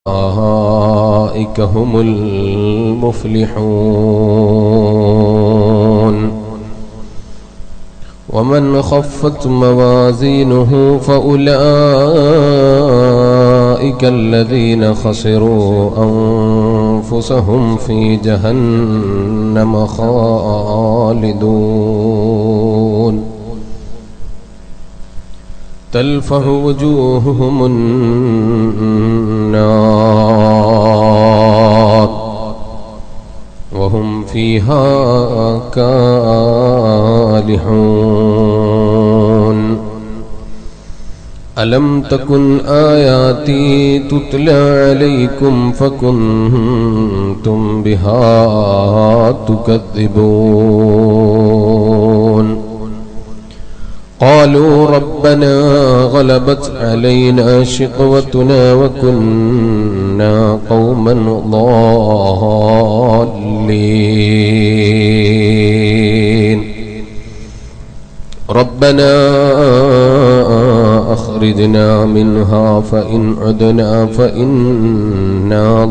أولئك هم المفلحون ومن خفت موازينه فأولئك الذين خسروا أنفسهم في جهنم خالدون تلفح وجوههم النار وهم فيها كالحون ألم تكن آياتي تتلى عليكم فكنتم بها تكذبون قالوا ربنا غلبت علينا شقوتنا وكنا قوما ضالين ربنا أخرجنا منها فإن عدنا فإنا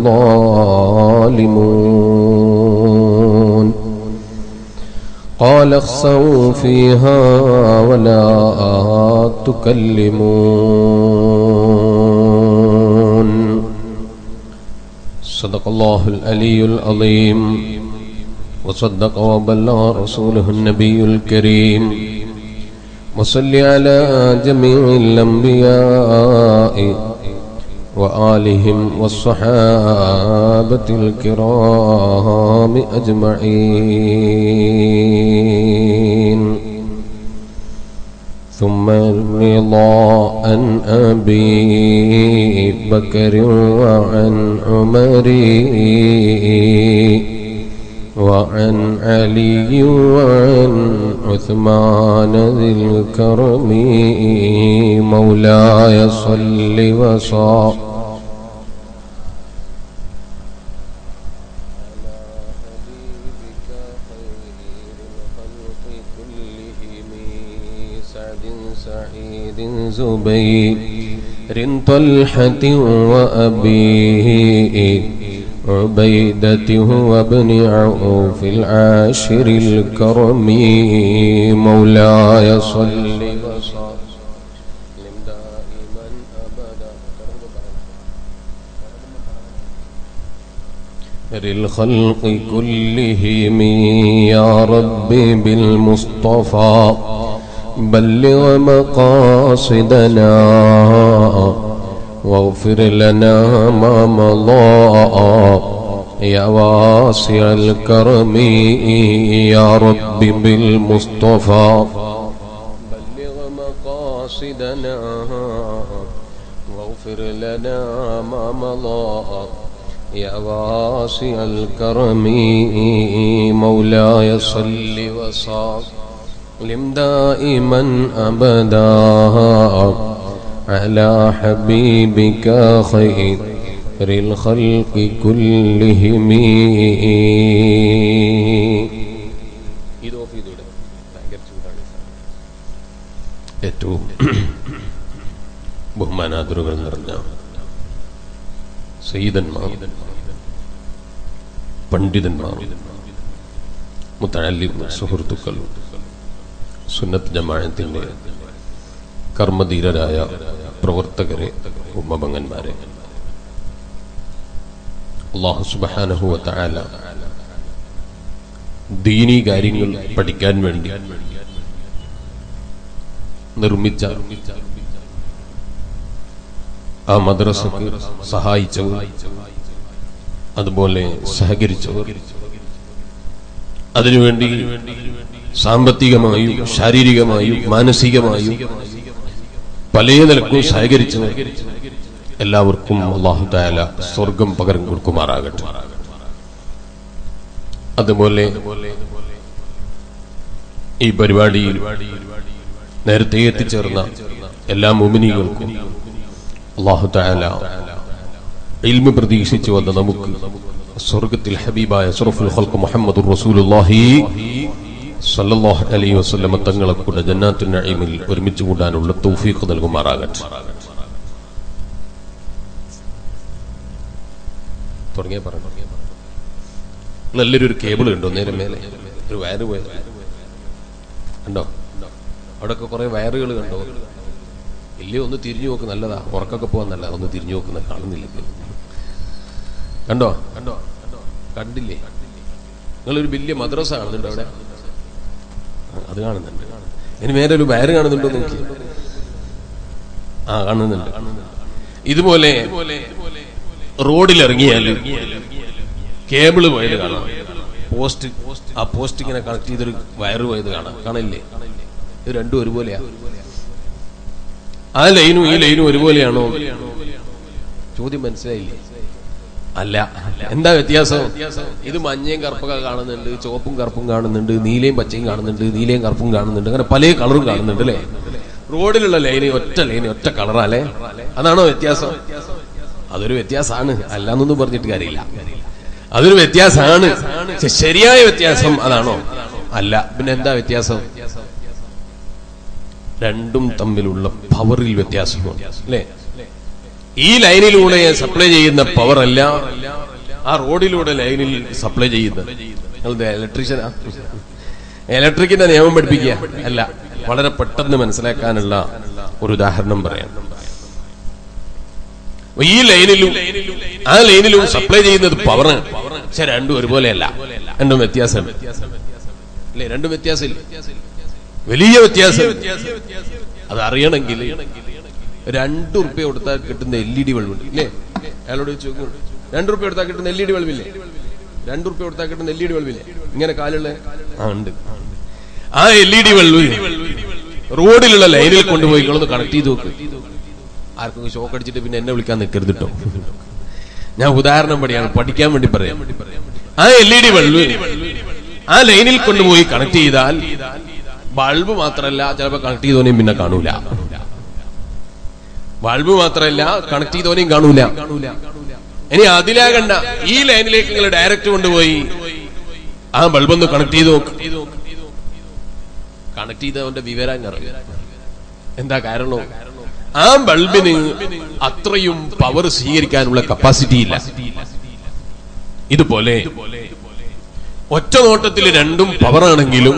ظالمون قال اخسوا فيها ولا تكلمون صدق الله العلي العظيم وصدق وبلغ رسوله النبي الكريم وصل على جميع الأنبياء وآلهم والصحابة الكرام أجمعين ثم الرضا عن أبي بكر وعن عمر وعن علي وعن عثمان ذي الكرم مولاي صل وصل سعيد زبير طلحة وأبيه عبيدة وابن عوف العاشر الكرم مولاي صل وسلم دائما أبدا للخلق كلهم يا رب بالمصطفى بلغ مقاصدنا واغفر لنا ما مضى يا واسع الكرم يا رب بالمصطفى بلغ مقاصدنا واغفر لنا ما مضى يا واسع الكرم مولاي صل وسلم دائما ابدا على حبيبك خير الخلق كلهم ഏറ്റവും ബഹുമാനാദറുകൾ നിറഞ്ഞ സയ്യിദന്മാർ പണ്ഡിതന്മാർ മുത്തഴല്ലി സുഹൃത്തുക്കൾ സുന്നത്ത് ജമാഅത്തിന്റെ കർമ്മധീരരായ പ്രവർത്തകരെ ഉമ്മപങ്ങന്മാരെ അള്ളാഹു സുബാനഹുവ താല ദീനീ കാര്യങ്ങൾ പഠിക്കാൻ വേണ്ടി നിർമ്മിച്ച ആ മദ്രസക്ക് സഹായിച്ചവർ അതുപോലെ സഹകരിച്ചവർ അതിനുവേണ്ടി സാമ്പത്തികമായും ശാരീരികമായും മാനസികമായും പല നിലക്കും സഹകരിച്ചവർ എല്ലാവർക്കും അള്ളാഹു താല സ്വർഗം പകരം കൊടുക്കുമാറാകട്ടെ അതുപോലെ ഈ പരിപാടിയിൽ നേരത്തെ എത്തിച്ചേർന്ന എല്ലാ മുമിനികൾക്കും അള്ളാഹു താല ഇൽമ പ്രതീക്ഷിച്ചു വന്ന നമുക്ക് സ്വർഗത്തിൽ ഹബീബായ സുറഫുൽ ഖൽഖ് മുഹമ്മദ് റസൂലുള്ളാഹി സല്ലല്ലാഹു അലൈഹി വസല്ലമ തങ്ങളെ കൂടെ ജന്നാത്തുൽ നഈമിൽ ഒരുമിച്ച് കൂടാനുള്ള തൗഫീഖ് നൽകുമാറാകട്ടെ തുടങ്ങിയ പറഞ്ഞു നല്ലൊരു ഒരു കേബിൾ ഉണ്ടോ നേരം മേലെ ഒരു വയറ് പോയത് ഉണ്ടോ അവിടെയൊക്കെ കുറെ വയറുകൾ കണ്ടോ ഇല്ലേ ഒന്ന് തിരിഞ്ഞു നോക്ക് നല്ലതാ ഉറക്കൊക്കെ പോകാൻ നല്ലതാ ഒന്ന് തിരിഞ്ഞു നോക്കുന്ന കാണുന്നില്ല കണ്ടോ കണ്ടോ കണ്ടില്ലേ നിങ്ങളൊരു വലിയ മദ്രസ കാണുന്നുണ്ടോ അവിടെ ആ, അത് കാണുന്നുണ്ട് ഇനി മേലെ ഒരു വയറ് കാണുന്നുണ്ടോ നോക്കി ആ കാണുന്നുണ്ട് ഇതുപോലെ റോഡിൽ ഇറങ്ങിയാൽ കേബിള് പോയത് കാണാം പോസ്റ്റ് ആ പോസ്റ്റ് ഇങ്ങനെ കണക്ട് ചെയ്തൊരു വയറ് പോയത് കാണാം കാണില്ലേ ഇത് രണ്ടും ഒരുപോലെയാ ആ ലൈനും ഈ ലൈനും ഒരുപോലെയാണോ ചോദ്യം മനസ്സിലായില്ലേ അല്ല എന്താ വ്യത്യാസം ഇത് മഞ്ഞയും കറുപ്പൊക്കെ കാണുന്നുണ്ട് ചുവപ്പും കറുപ്പും കാണുന്നുണ്ട് നീലയും പച്ചയും കാണുന്നുണ്ട് നീലയും കറുപ്പും കാണുന്നുണ്ട് അങ്ങനെ പല കളറും കാണുന്നുണ്ട് അല്ലേ റോഡിലുള്ള ലൈന് ഒറ്റ ലൈന് ഒറ്റ കളറാലേ അതാണോ വ്യത്യാസം അതൊരു വ്യത്യാസമാണ് അല്ലാന്നൊന്നും പറഞ്ഞിട്ട് കാര്യമില്ല അതൊരു വ്യത്യാസമാണ് പക്ഷെ ശരിയായ വ്യത്യാസം അതാണോ അല്ല പിന്നെ എന്താ വ്യത്യാസം രണ്ടും തമ്മിലുള്ള പവറിൽ വ്യത്യാസമുണ്ട് അല്ലേ ഈ ലൈനിലൂടെ സപ്ലൈ ചെയ്യുന്ന പവർ അല്ല ആ റോഡിലൂടെ ലൈനിൽ സപ്ലൈ ചെയ്യുന്നത് നിങ്ങളുടെ ഇലക്ട്രീഷ്യനാ ഇലക്ട്രിക്കിന്റെ നിയമം പഠിപ്പിക്കുക അല്ല വളരെ പെട്ടെന്ന് മനസ്സിലാക്കാനുള്ള ഒരു ഉദാഹരണം പറയാം ഈ ലൈനിലും ആ ലൈനിലും സപ്ലൈ ചെയ്യുന്നത് പവറാണ് പക്ഷെ രണ്ടും ഒരുപോലെയല്ല രണ്ടും വ്യത്യാസം അല്ലേ രണ്ടും വ്യത്യാസമില്ല വലിയ വ്യത്യാസം അത് അറിയണമെങ്കിൽ രണ്ടു റുപ്യ കൊടുത്താൽ കിട്ടുന്ന എൽ ഇ ഡി ബൾബുണ്ട് ഇല്ലേ അയാളോട് ചോദിക്കും രണ്ടു റുപ്യ കൊടുത്താൽ കിട്ടുന്ന എൽ ഇ ഡി ബൾബില്ലേ രണ്ടു റുപ്യ കൊടുത്താൽ കിട്ടുന്ന എൽ ഇ ഡി ബൾബില്ലേ ഇങ്ങനെ കാലുള്ള ആ ഉണ്ട് ആ എൽ ഇ ഡി ബൾബ് റോഡിലുള്ള ലൈനിൽ കൊണ്ടുപോയി നിങ്ങളൊന്ന് കണക്ട് ചെയ്ത് നോക്ക് ആർക്കും ഷോക്ക് അടിച്ചിട്ട് പിന്നെ എന്നെ വിളിക്കാൻ നിൽക്കരുത് കേട്ടോ ഞാൻ ഉദാഹരണം പടിയാണ് പഠിക്കാൻ വേണ്ടി പറയാം ആ എൽ ഇ ഡി ബൾബ് ആ ലൈനിൽ കൊണ്ടുപോയി കണക്ട് ചെയ്താൽ ബൾബ് മാത്രമല്ല ചിലപ്പോ കണക്ട് ചെയ്തോനെയും പിന്നെ കാണൂല ബൾബ് മാത്രമല്ല കണക്ട് ചെയ്തോനെയും കാണൂല ഇനി അതിലാകണ്ട ഈ ലൈനിലേക്ക് നിങ്ങൾ ഡയറക്റ്റ് കൊണ്ടുപോയി ആ ബൾബ് ഒന്ന് കണക്ട് ചെയ്ത് നോക്ക് കണക്ട് ചെയ്തവന്റെ വിവരം അറിയാം എന്താ കാരണം ആ ബൾബിന് അത്രയും പവർ സ്വീകരിക്കാനുള്ള കപ്പാസിറ്റി ഇല്ല ഇതുപോലെ ഒറ്റ നോട്ടത്തിൽ രണ്ടും പവറാണെങ്കിലും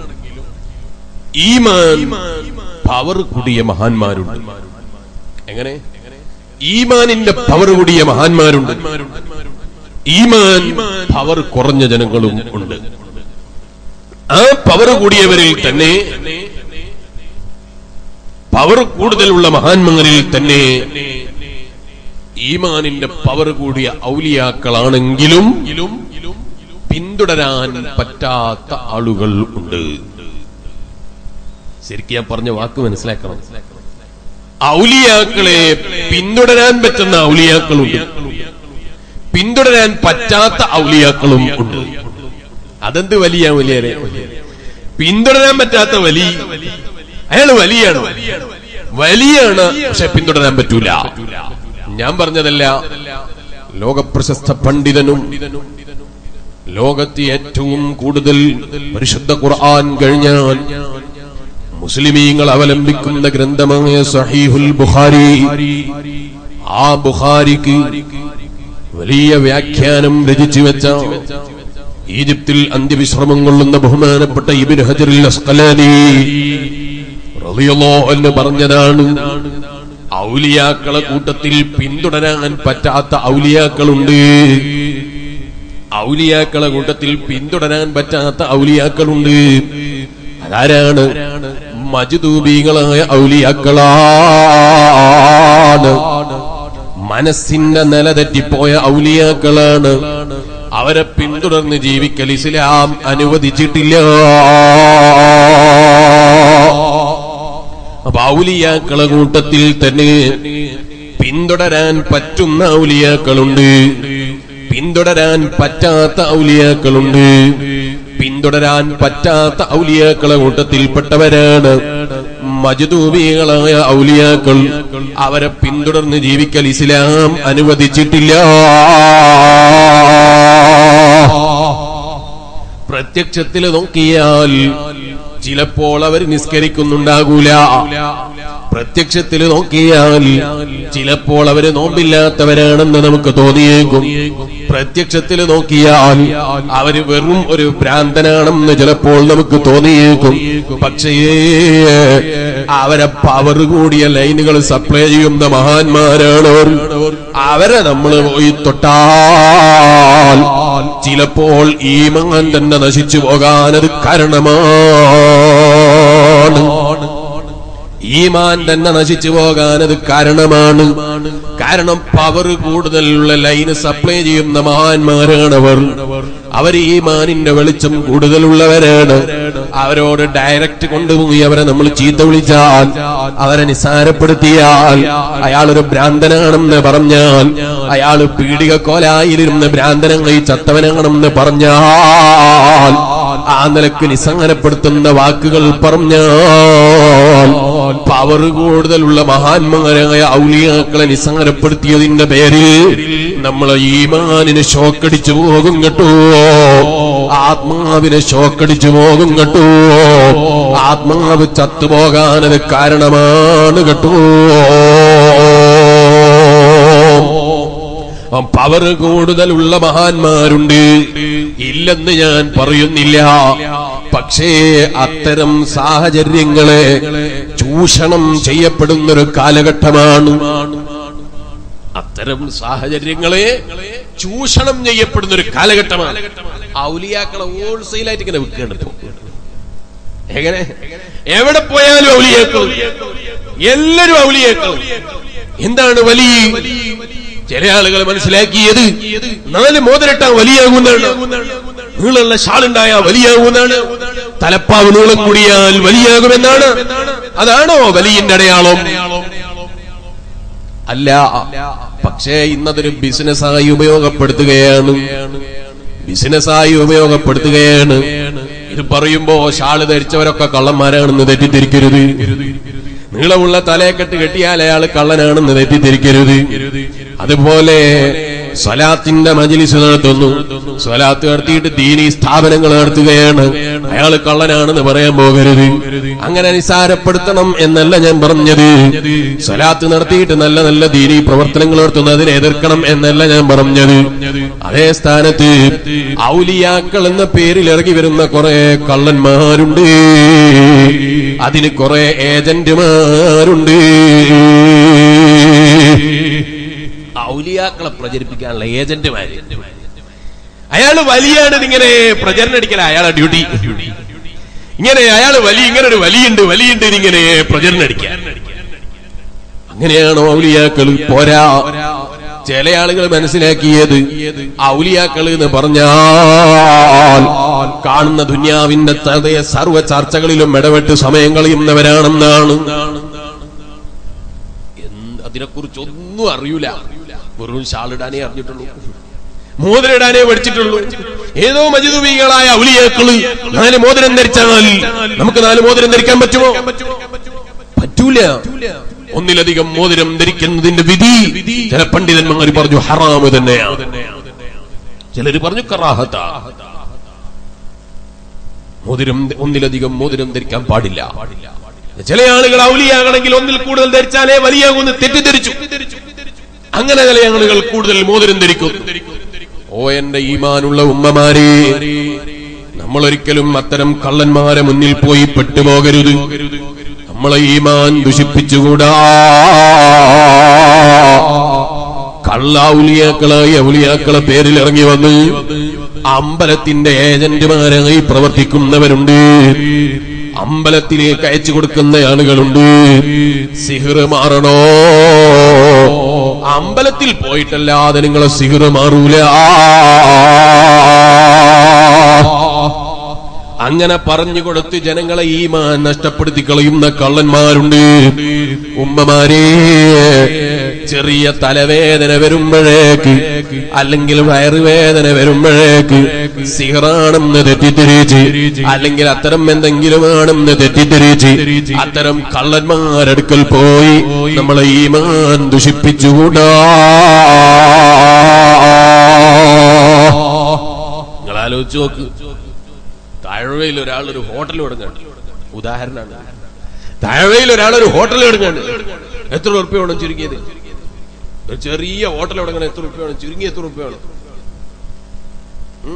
ഈമാൻ പവർ കൂടിയ മഹാന്മാരുണ്ട് എങ്ങനെ ഈമാനിന്റെ പവർ കൂടിയ മഹാന്മാരുണ്ട് ഈമാൻ പവർ കുറഞ്ഞ ജനങ്ങളും ഉണ്ട് ആ പവർ കൂടിയവരിൽ തന്നെ പവർ കൂടുതലുള്ള മഹാന്മാരിൽ തന്നെ ഈമാനിന്റെ പവർ കൂടിയ ഔലിയാക്കളാണെങ്കിലും പിന്തുടരാൻ പറ്റാത്ത ആളുകൾ ഉണ്ട് ശരിക്കും ഞാൻ പറഞ്ഞ വാക്ക് മനസ്സിലാക്കണം ഔലിയാക്കളെ പിന്തുടരാൻ പറ്റുന്ന ഔലിയാക്കളുണ്ട് പിന്തുടരാൻ പറ്റാത്ത ഔലിയാക്കളും ഉണ്ട് അതെന്ത് വലിയ വലിയരെ പിന്തുടരാൻ പറ്റാത്ത വലി അയാള് വലിയാണ് വലിയാണ് പക്ഷെ പിന്തുടരാൻ പറ്റൂല ഞാൻ പറഞ്ഞതല്ല ലോകപ്രശസ്ത പണ്ഡിതനും ലോകത്ത് ഏറ്റവും കൂടുതൽ പരിശുദ്ധ ഖുർആൻ കഴിഞ്ഞാൽ മുസ്ലിമീങ്ങൾ അവലംബിക്കുന്ന ഗ്രന്ഥമായ സഹീഹുൽ ബുഖാരി ആ ബുഖാരിക്ക് വലിയ വ്യാഖ്യാനം രചിച്ചു വെച്ച ഈജിപ്തിൽ അന്ത്യവിശ്രമം കൊള്ളുന്ന ബഹുമാനപ്പെട്ട ഇബിൻ ഹജറിൽ അസ്കലാനി റളിയല്ലാഹു അൻഹു പറഞ്ഞതാണ് ഔലിയാക്കളെ കൂട്ടത്തിൽ പിന്തുടരാൻ പറ്റാത്ത ഔലിയാക്കളുണ്ട് ഔലിയാക്കളെ കൂട്ടത്തിൽ പിന്തുടരാൻ പറ്റാത്ത ഔലിയാക്കളുണ്ട് അതാരാണ് മജുദൂബികളായ ഔലിയാക്കളാണ് മനസ്സിന്റെ നില തെറ്റിപ്പോയ ഔലിയാക്കളാണ് അവരെ പിന്തുടർന്ന് ജീവിക്കൽ ഇസ്ലാം അനുവദിച്ചിട്ടില്ല അപ്പൊ ഔലിയാക്കളെ കൂട്ടത്തിൽ തന്നെ പിന്തുടരാൻ പറ്റുന്ന ഔലിയാക്കളുണ്ട് പിന്തുടരാൻ പറ്റാത്ത ഔലിയാക്കളുണ്ട് പിന്തുടരാൻ പറ്റാത്ത ഔലിയാക്കളെ കൂട്ടത്തിൽപ്പെട്ടവരാണ് മജദൂബികളായ ഔലിയാക്കൾ അവരെ പിന്തുടർന്ന് ജീവിക്കൽ ഇസ്ലാം അനുവദിച്ചിട്ടില്ല പ്രത്യക്ഷത്തിൽ നോക്കിയാൽ ചിലപ്പോൾ അവർ നിസ്കരിക്കുന്നുണ്ടാകൂല പ്രത്യക്ഷത്തിൽ നോക്കിയാൽ ചിലപ്പോൾ അവര് നോമ്പില്ലാത്തവരാണെന്ന് നമുക്ക് തോന്നിയേക്കും പ്രത്യക്ഷത്തിൽ നോക്കിയാൽ അവര് വെറും ഒരു ഭ്രാന്തനാണെന്ന് ചിലപ്പോൾ നമുക്ക് തോന്നിയേക്കും പക്ഷേ അവരെ പവർ കൂടിയ ലൈനുകൾ സപ്ലൈ ചെയ്യുന്ന മഹാന്മാരാണ് അവർ. അവരെ നമ്മൾ പോയി തൊട്ടാൽ ചിലപ്പോൾ ഈ മങ്ങൻ തന്നെ നശിച്ചു പോകാനത് കാരണമാണ് ഈമാൻ തന്നെ നശിച്ചു പോകാനത് കാരണമാണ് കാരണം പവർ കൂടുതലുള്ള ലൈന് സപ്ലൈ ചെയ്യുന്ന മഹാന്മാരാണവർ അവർ ഈമാനിന്റെ വെളിച്ചം കൂടുതലുള്ളവരാണ് അവരോട് ഡയറക്റ്റ് കൊണ്ടുപോയി അവരെ നമ്മൾ ചീത്ത വിളിച്ചാൽ അവരെ നിസ്സാരപ്പെടുത്തിയാൽ അയാളൊരു ഭ്രാന്തനാണെന്ന് പറഞ്ഞാൽ അയാൾ പീഡികക്കോലായിരുന്ന ഭ്രാന്തനങ്ങൾ ചത്തവനാണെന്ന് പറഞ്ഞാൽ ആ നിലക്ക് നിസ്സംഗനപ്പെടുത്തുന്ന വാക്കുകൾ പറഞ്ഞാൽ പവർ കൂടുതലുള്ള മഹാന്മാരായ ഔലിയാക്കളെ നിസ്സംഗനപ്പെടുത്തിയതിന്റെ പേരിൽ നമ്മളെ ഈമാനിന് ഷോക്കടിച്ചു പോകും കേട്ടോ ആത്മാവിന് ഷോക്കടിച്ചു പോകും കേട്ടോ ആത്മാവ് ചത്തുപോകാനത് കാരണമാണ് കേട്ടോ പവർ കൂടുതലുള്ള മഹാന്മാരുണ്ട് ഇല്ലെന്ന് ഞാൻ പറയുന്നില്ല പക്ഷേ അത്തരം സാഹചര്യങ്ങളെ ചൂഷണം ചെയ്യപ്പെടുന്നൊരു കാലഘട്ടമാണ് അത്തരം സാഹചര്യങ്ങളെ ചൂഷണം ചെയ്യപ്പെടുന്ന ഒരു കാലഘട്ടമാണ് ഔലിയാക്കളെ ഹോൾസെയിലായിട്ട് ഇങ്ങനെ വിൽക്കേണ്ടത് എങ്ങനെ എവിടെ പോയാലും ഔലിയാക്കൾ എല്ലാരും ഔലിയാക്കൾ എന്താണ് വലിയ ചില ആളുകൾ മനസ്സിലാക്കിയത് നാല് മോതിരട്ടാ വലിയാകുന്നതാണ് നീളുള്ള ഷാളുണ്ടായ വലിയാകുന്നതാണ് തലപ്പാവ് നീളം കൂടിയാൽ വലിയാകുമെന്നാണ് അതാണോ വലിയന്റെ അടയാളം അല്ല പക്ഷേ ഇന്നതൊരു ബിസിനസ്സായി ഉപയോഗപ്പെടുത്തുകയാണ് ബിസിനസ്സായി ഉപയോഗപ്പെടുത്തുകയാണ് ഇത് പറയുമ്പോ ഷാള് ധരിച്ചവരൊക്കെ കള്ളന്മാരാണെന്ന് തെറ്റിദ്ധരിക്കരുത് നീളമുള്ള തലയെക്കെട്ട് കെട്ടിയാൽ അയാൾ കള്ളനാണെന്ന് തെറ്റിദ്ധരിക്കരുത് അതുപോലെ സ്വലാത്തിന്റെ മജിലിസ് നടത്തുന്നു സ്വലാത്ത് നടത്തിയിട്ട് ദീനി സ്ഥാപനങ്ങൾ നടത്തുകയാണ് അയാൾ കള്ളനാണെന്ന് പറയാൻ പോകരുത് അങ്ങനെ നിസാരപ്പെടുത്തണം എന്നല്ല ഞാൻ പറഞ്ഞത് സ്വലാത്ത് നടത്തിയിട്ട് നല്ല നല്ല ദീനി പ്രവർത്തനങ്ങൾ നടത്തുന്നതിനെ എതിർക്കണം എന്നല്ല ഞാൻ പറഞ്ഞത് അതേ സ്ഥാനത്ത് ഔലിയാക്കൾ എന്ന പേരിൽ ഇറങ്ങി വരുന്ന കുറെ കള്ളന്മാരുണ്ട് അതിന് കുറെ ഏജന്റുമാരുണ്ട് ഔലിയാക്കളെ പ്രചരിപ്പിക്കാനുള്ള ഏജന്റുമാര് അയാള് വലിയാണ് ഇങ്ങനെ പ്രചരണം അടിക്കല അയാളെ ഡ്യൂട്ടി ഇങ്ങനെ അയാള് വലിയ ഇങ്ങനെ ഒരു വലിയുണ്ട് വലിയുണ്ട് ഇങ്ങനെ പ്രചരണം അടിക്കാൻ അങ്ങനെയാണോ ഔലിയാക്കൾ പോരാ ചില ആളുകൾ മനസ്സിലാക്കിയത് ഔലിയാക്കൾ എന്ന് പറഞ്ഞാൽ കാണുന്ന ദുന്യാവിന്റെ തതയ സർവ്വ ചർച്ചകളിലും ഇടപെട്ട് സമയം കളയുന്നവരാണെന്നാണ് എന്ത് അതിനെക്കുറിച്ച് ഒന്നും അറിയൂല വെറും ഷാളിടാനേ അറിഞ്ഞിട്ടുള്ളൂ മോതിരിടാനേ പഠിച്ചിട്ടുള്ളൂ ഏതോ മജിദുബികളായ ഔലിയാക്കള് നാല് മോതിരം ധരിച്ചാൽ നമുക്ക് നാല് മോതിരം ധരിക്കാൻ പറ്റുമോ പറ്റൂല ഒന്നിലധികം മോതിരം ധരിക്കുന്നതിന്റെ വിധി ചില പണ്ഡിതന്മാർ പറഞ്ഞു ഹറാമ് തന്നെയാണ് ചിലര് പറഞ്ഞു കറാഹത്ത മോതിരം ഒന്നിലധികം മോതിരം ധരിക്കാൻ പാടില്ല ചില ആളുകൾ ഔലിയാകണമെങ്കിൽ ഒന്നിൽ കൂടുതൽ ധരിച്ചാലേ വലിയാകുമെന്ന് തെറ്റിദ്ധരിച്ചു അങ്ങനെ ചില ആളുകൾ കൂടുതൽ മോതിരം ധരിക്കും ഓ എന്റെ ഈമാനുള്ള ഉമ്മമാരെ നമ്മൾ ഒരിക്കലും അത്തരം കള്ളന്മാരെ മുന്നിൽ പോയി പെട്ടുപോകരുത് നമ്മളെ ഈമാൻ ദുഷിപ്പിച്ചുകൂടാ കള്ള ഔലിയാക്കളായി ഔലിയാക്കളെ പേരിൽ ഇറങ്ങി വന്ന് അമ്പലത്തിന്റെ ഏജന്റുമാരായി പ്രവർത്തിക്കുന്നവരുണ്ട് അമ്പലത്തിലേക്ക് അയച്ചു കൊടുക്കുന്ന ആളുകളുണ്ട് സിഹിർ മാറണോ അമ്പലത്തിൽ പോയിട്ടല്ലാതെ നിങ്ങളെ സിഹിർ മാറൂല അങ്ങനെ പറഞ്ഞു കൊടുത്ത് ജനങ്ങളെ ഈമാൻ നഷ്ടപ്പെടുത്തി കളയുന്ന കള്ളന്മാരുണ്ട് ഉമ്മമാരെ ചെറിയ തലവേദന വരുമ്പോഴേക്ക് അല്ലെങ്കിൽ വയറുവേദന വരുമ്പോഴേക്ക് സിഹറാണെന്ന് തെറ്റിദ്ധരിച്ച് അല്ലെങ്കിൽ അത്തരം എന്തെങ്കിലും ആണെന്ന് തെറ്റിദ്ധരിച്ച് അത്തരം കള്ളന്മാരടുക്കൽ പോയി നമ്മളെ ഈമാൻ ദുഷിപ്പിച്ചുകൂടാ നിങ്ങൾ ആലോചിച്ച് നോക്ക് താഴ്വയിൽ ഒരാൾ ഒരു ഹോട്ടൽ തുടങ്ങുകയാണ് ഉദാഹരണമാണ് താഴവയിൽ ഒരാളൊരു ഹോട്ടൽ എടുക്കാണ് എത്ര ഉറുപ്പ്യ വേണം ചുരുങ്ങിയത് ഒരു ചെറിയ ഹോട്ടൽ തുടങ്ങണം എത്ര ഉറുപ്പ്യ വേണം ചുരുങ്ങി എത്ര ഉറുപ്പ്യ വേണം ഉം?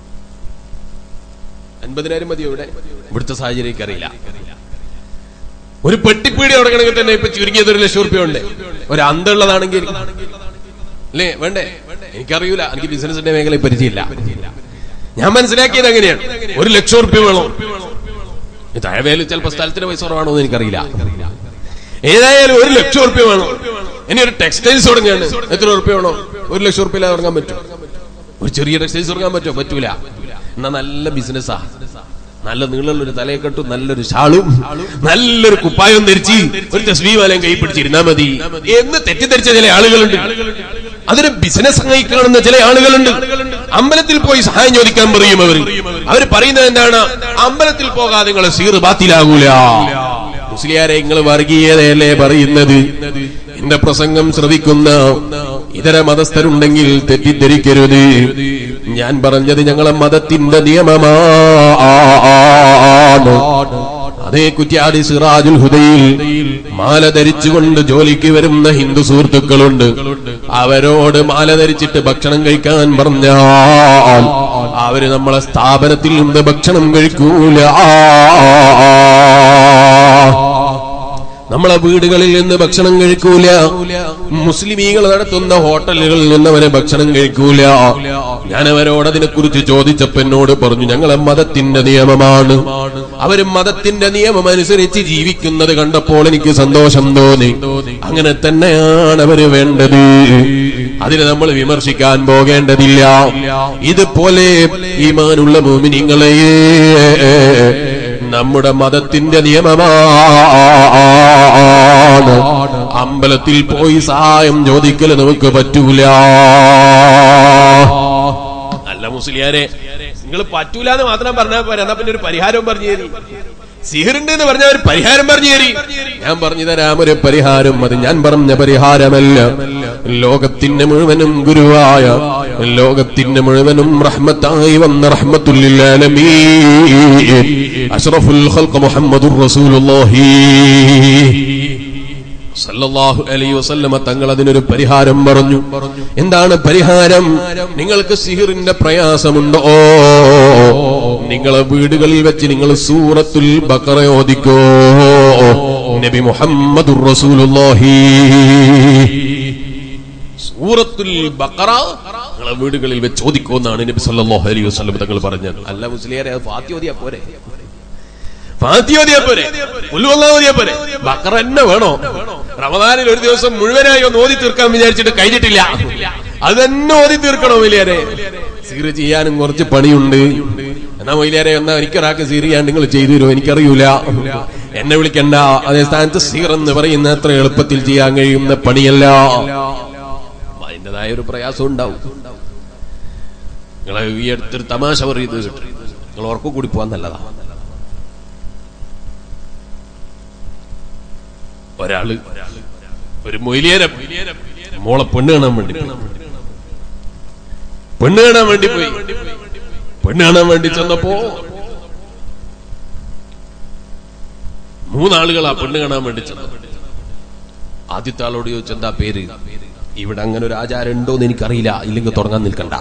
അൻപതിനായിരം മതിയോ ഇവിടെ ഇവിടുത്തെ സാഹചര്യം എനിക്കറിയില്ല ഒരു പെട്ടിപ്പീടി തുടങ്ങണമെങ്കിൽ തന്നെ ഇപ്പൊ ചുരുങ്ങിയത് ഒരു ലക്ഷം ഉറുപ്പ്യ ഉണ്ട് ഒരു അന്തമുള്ളതാണെങ്കിൽ അല്ലേ വേണ്ടേ എനിക്കറിയൂല എനിക്ക് ബിസിനസിന്റെ മേഖലയിൽ പരിചയമില്ല ഞാൻ മനസ്സിലാക്കിയത് എങ്ങനെയാണ് ഒരു ലക്ഷം ഉറുപ്പ്യ വേണം ഈ താഴവേല് ചിലപ്പോ സ്ഥലത്തിന് പൈസ കുറവാണോ എന്ന് എനിക്കറിയില്ല ഏതായാലും ഒരു ലക്ഷം ഉറുപ്പ്യ വേണം ഇനി ഒരു ടെക്സ്റ്റൈൽസ് തുടങ്ങിയാണ് എത്ര ഉറുപ്പ്യ വേണോ ഒരു ലക്ഷം ഉറുപ്പ്യ തുടങ്ങാൻ പറ്റും ഒരു ചെറിയ ടെക്സ്റ്റൈൽസ് തുടങ്ങാൻ പറ്റുമോ പറ്റൂല എന്നാ നല്ല ബിസിനസ്സാ നല്ല നീളമുള്ള ഒരു തലയെക്കെട്ടും നല്ലൊരു ഷാളും നല്ലൊരു കുപ്പായം ധരിച്ച് ഒരു തസ്ബീമാലയം കൈ പിടിച്ചിരുന്നാ മതി എന്ന് തെറ്റിദ്ധരിച്ച ചില ആളുകളുണ്ട് അതിന് ബിസിനസ് ആയി കാണുന്ന ചില ആളുകളുണ്ട് അമ്പലത്തിൽ പോയി സഹായം ചോദിക്കാൻ പറയും അവർ അവർ പറയുന്നത് എന്താണ് അമ്പലത്തിൽ പോകാതെ നിങ്ങളെ സീറ് ബാത്തിലാകൂല മുസ്ലിയാരെ നിങ്ങൾ വർഗീയതയല്ലേ പറയുന്നത് എന്റെ പ്രസംഗം ശ്രവിക്കുന്ന ഇതര മതസ്ഥരുണ്ടെങ്കിൽ തെറ്റിദ്ധരിക്കരുത് ഞാൻ പറഞ്ഞത് ഞങ്ങളെ മതത്തിന്റെ നിയമമാണ് അതേ കുറ്റ്യാടി സിറാജുൽ ഹുദയിൽ മാല ധരിച്ചുകൊണ്ട് ജോലിക്ക് വരുന്ന ഹിന്ദു സുഹൃത്തുക്കളുണ്ട് അവരോട് മാല ധരിച്ചിട്ട് ഭക്ഷണം കഴിക്കാൻ പറഞ്ഞാൽ അവര് നമ്മളെ സ്ഥാപനത്തിൽ നിന്ന് ഭക്ഷണം കഴിക്കൂല നമ്മളെ വീടുകളിൽ നിന്ന് ഭക്ഷണം കഴിക്കൂല മുസ്ലിമീങ്ങൾ നടത്തുന്ന ഹോട്ടലുകളിൽ നിന്ന് അവരെ ഭക്ഷണം കഴിക്കൂല ഞാൻ അവരോട് അതിനെ കുറിച്ച് ചോദിച്ചപ്പോ എന്നോട് പറഞ്ഞു ഞങ്ങളെ മതത്തിന്റെ നിയമമാണ് അവര് മതത്തിന്റെ നിയമം അനുസരിച്ച് ജീവിക്കുന്നത് കണ്ടപ്പോൾ എനിക്ക് സന്തോഷം തോന്നി അങ്ങനെ തന്നെയാണ് അവര് വേണ്ടത് അതിന് നമ്മൾ വിമർശിക്കാൻ പോകേണ്ടതില്ല ഇതുപോലെ ഈമാനുള്ള മോമിനിങ്ങളെ നമ്മുടെ മതത്തിന്റെ നിയമമാണ് അമ്പലത്തിൽ പോയി സഹായം ചോദിക്കല് നമുക്ക് പറ്റൂല അല്ല മുസ്ലിയാരെ നിങ്ങൾ പറ്റൂല എന്ന് മാത്രം പറഞ്ഞാൽ പോരാ എന്നാ പിന്നെ ഒരു പരിഹാരവും പറഞ്ഞു തരി സിഹിറുണ്ട് എന്ന് പറഞ്ഞ ഒരു പരിഹാരം പറഞ്ഞു തരി ഞാൻ പറഞ്ഞു തരാം ഒരു പരിഹാരം അത് ഞാൻ പറഞ്ഞ പരിഹാരമല്ല ലോകത്തിന്റെ മുഴുവനും ഗുരുവായ ലോകത്തിന്റെ മുഴുവനും റഹ്മത്തായി വന്ന റഹ്മത്തുല്ലാലമീൻ അഷ്റഫുൽ ഖൽഖ് മുഹമ്മദുർ റസൂലുള്ളാഹി സല്ലല്ലാഹു അലൈഹി വസല്ലമ തങ്ങൾ അതിനൊരു പരിഹാരം പറഞ്ഞു എന്താണ് പരിഹാരം നിങ്ങൾക്ക് സിഹിറിന്റെ പ്രയാസമുണ്ടോ നിങ്ങളെ വീടുകളിൽ വെച്ച് നിങ്ങൾ സൂറത്തുൽ ബഖറ ഓദിക്കോ നബി മുഹമ്മദുർ റസൂലുള്ളാഹി സൂറത്തുൽ ബഖറ നിങ്ങളെ വീടുകളിൽ വെച്ച് ഓദിക്കോ എന്നാണ് നബി സല്ലല്ലാഹു അലൈഹി വസല്ലം തങ്ങൾ പറഞ്ഞത് അല്ല മുസ്ലിയാരെ അത് ഫാത്തി ഓതിയാ പോരെ ഫാത്തി ഓതിയാ പോരെ ഉൽവല്ലാ ഓതിയാ പോരെ ബക്കറ തന്നെ വേണോ റമദാനിൽ ഒരു ദിവസം മുഴുവനായി ഒന്ന് ഓതി തീർക്കാൻ വിചാരിച്ചിട്ട് കഴിഞ്ഞിട്ടില്ല അത് തന്നെ ഓതി തീർക്കണോ വലിയാരെ സീറ് ചെയ്യാനും കുറച്ച് പണിയുണ്ട് എന്നാ മൊയിലാരെ എന്നാ എനിക്കൊരാൾക്ക് സീർ ചെയ്യാൻ നിങ്ങൾ ചെയ്തു തരുമോ എനിക്കറിയൂല എന്നെ വിളിക്കണ്ട അതേ സ്ഥാനത്ത് സീർ എന്ന് പറയുന്ന അത്ര എളുപ്പത്തിൽ ചെയ്യാൻ കഴിയുന്ന പണിയല്ല അതിൻ്റെതായ ഒരു പ്രയാസം ഉണ്ടാവും നിങ്ങളെ ഈ അടുത്തൊരു തമാശ പറയുന്നത് കേട്ടു നിങ്ങൾ ഉറക്കം കൂടി പോവാൻ നല്ലതാ ഒരാള് ഒരു മൊയിലിയരെ മോളെ പെണ്ണ് കാണാൻ വേണ്ടി പോയി. പെണ്ണ് കാണാൻ വേണ്ടി പോയി പെണ്ണ് കാണാൻ വേണ്ടി ചെന്നപ്പോ മൂന്നാളുകളാ പെണ്ണ് കാണാൻ വേണ്ടി ചെന്നത് ആദ്യത്തെ ആളോട് ചോദിച്ചെന്താ പേര് ഇവിടെ അങ്ങനെ ഒരു ആചാരം ഉണ്ടോ എന്ന് എനിക്കറിയില്ല ഇല്ലെങ്കിൽ തുടങ്ങാൻ നിൽക്കണ്ട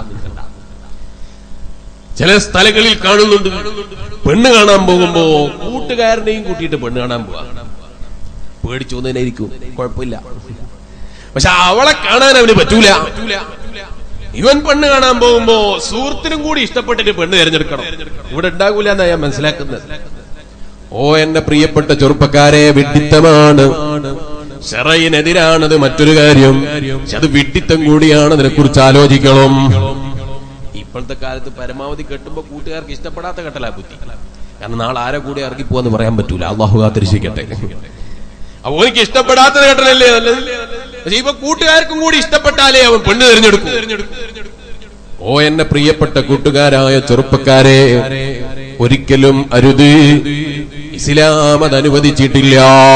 ചില സ്ഥലങ്ങളിൽ കാണുന്നുണ്ട് പെണ്ണ് കാണാൻ പോകുമ്പോ കൂട്ടുകാരനെയും കൂട്ടിയിട്ട് പെണ്ണ് കാണാൻ പോവാ പേടിച്ചു വന്നതിനായിരിക്കും കുഴപ്പമില്ല പക്ഷെ അവളെ കാണാൻ അവന് പറ്റൂല ഇവൻ പെണ്ണ് കാണാൻ പോകുമ്പോ സുഹൃത്തിനും കൂടി ഇഷ്ടപ്പെട്ടിട്ട് പെണ്ണ് തിരഞ്ഞെടുക്കണം ഇവിടെ ഉണ്ടാകൂല എന്നാ ഞാൻ മനസ്സിലാക്കുന്നത് ഓ എന്റെ പ്രിയപ്പെട്ട ചെറുപ്പക്കാരെ വിഡിത്തമാണ് ഷെറയിനെതിരാണത് മറ്റൊരു കാര്യം പക്ഷെ അത് വിഡിത്തം കൂടിയാണ് അതിനെ കുറിച്ച് ആലോചിക്കണം ഇപ്പോഴത്തെ കാലത്ത് പരമാവധി കെട്ടുമ്പോ കൂട്ടുകാർക്ക് ഇഷ്ടപ്പെടാത്ത കെട്ടലാ ബുദ്ധി കാരണം നാളെ ആരെ കൂടി ഇറങ്ങി പോവാന്ന് പറയാൻ പറ്റൂല അള്ളാഹു കാത്തിരിക്കട്ടെ അപ്പൊ എനിക്ക് ഇഷ്ടപ്പെടാത്ത കെട്ടലല്ലേ നല്ലത് പക്ഷെ ഇപ്പൊ കൂട്ടുകാർക്കും കൂടി ഇഷ്ടപ്പെട്ടാലേ അവൻ പെണ്ണ് തിരഞ്ഞെടുക്കും ഓ എന്റെ പ്രിയപ്പെട്ട കൂട്ടുകാരായ ചെറുപ്പക്കാരെ ഒരിക്കലും അരുത് ഇസ്ലാം അത് അനുവദിച്ചിട്ടില്ല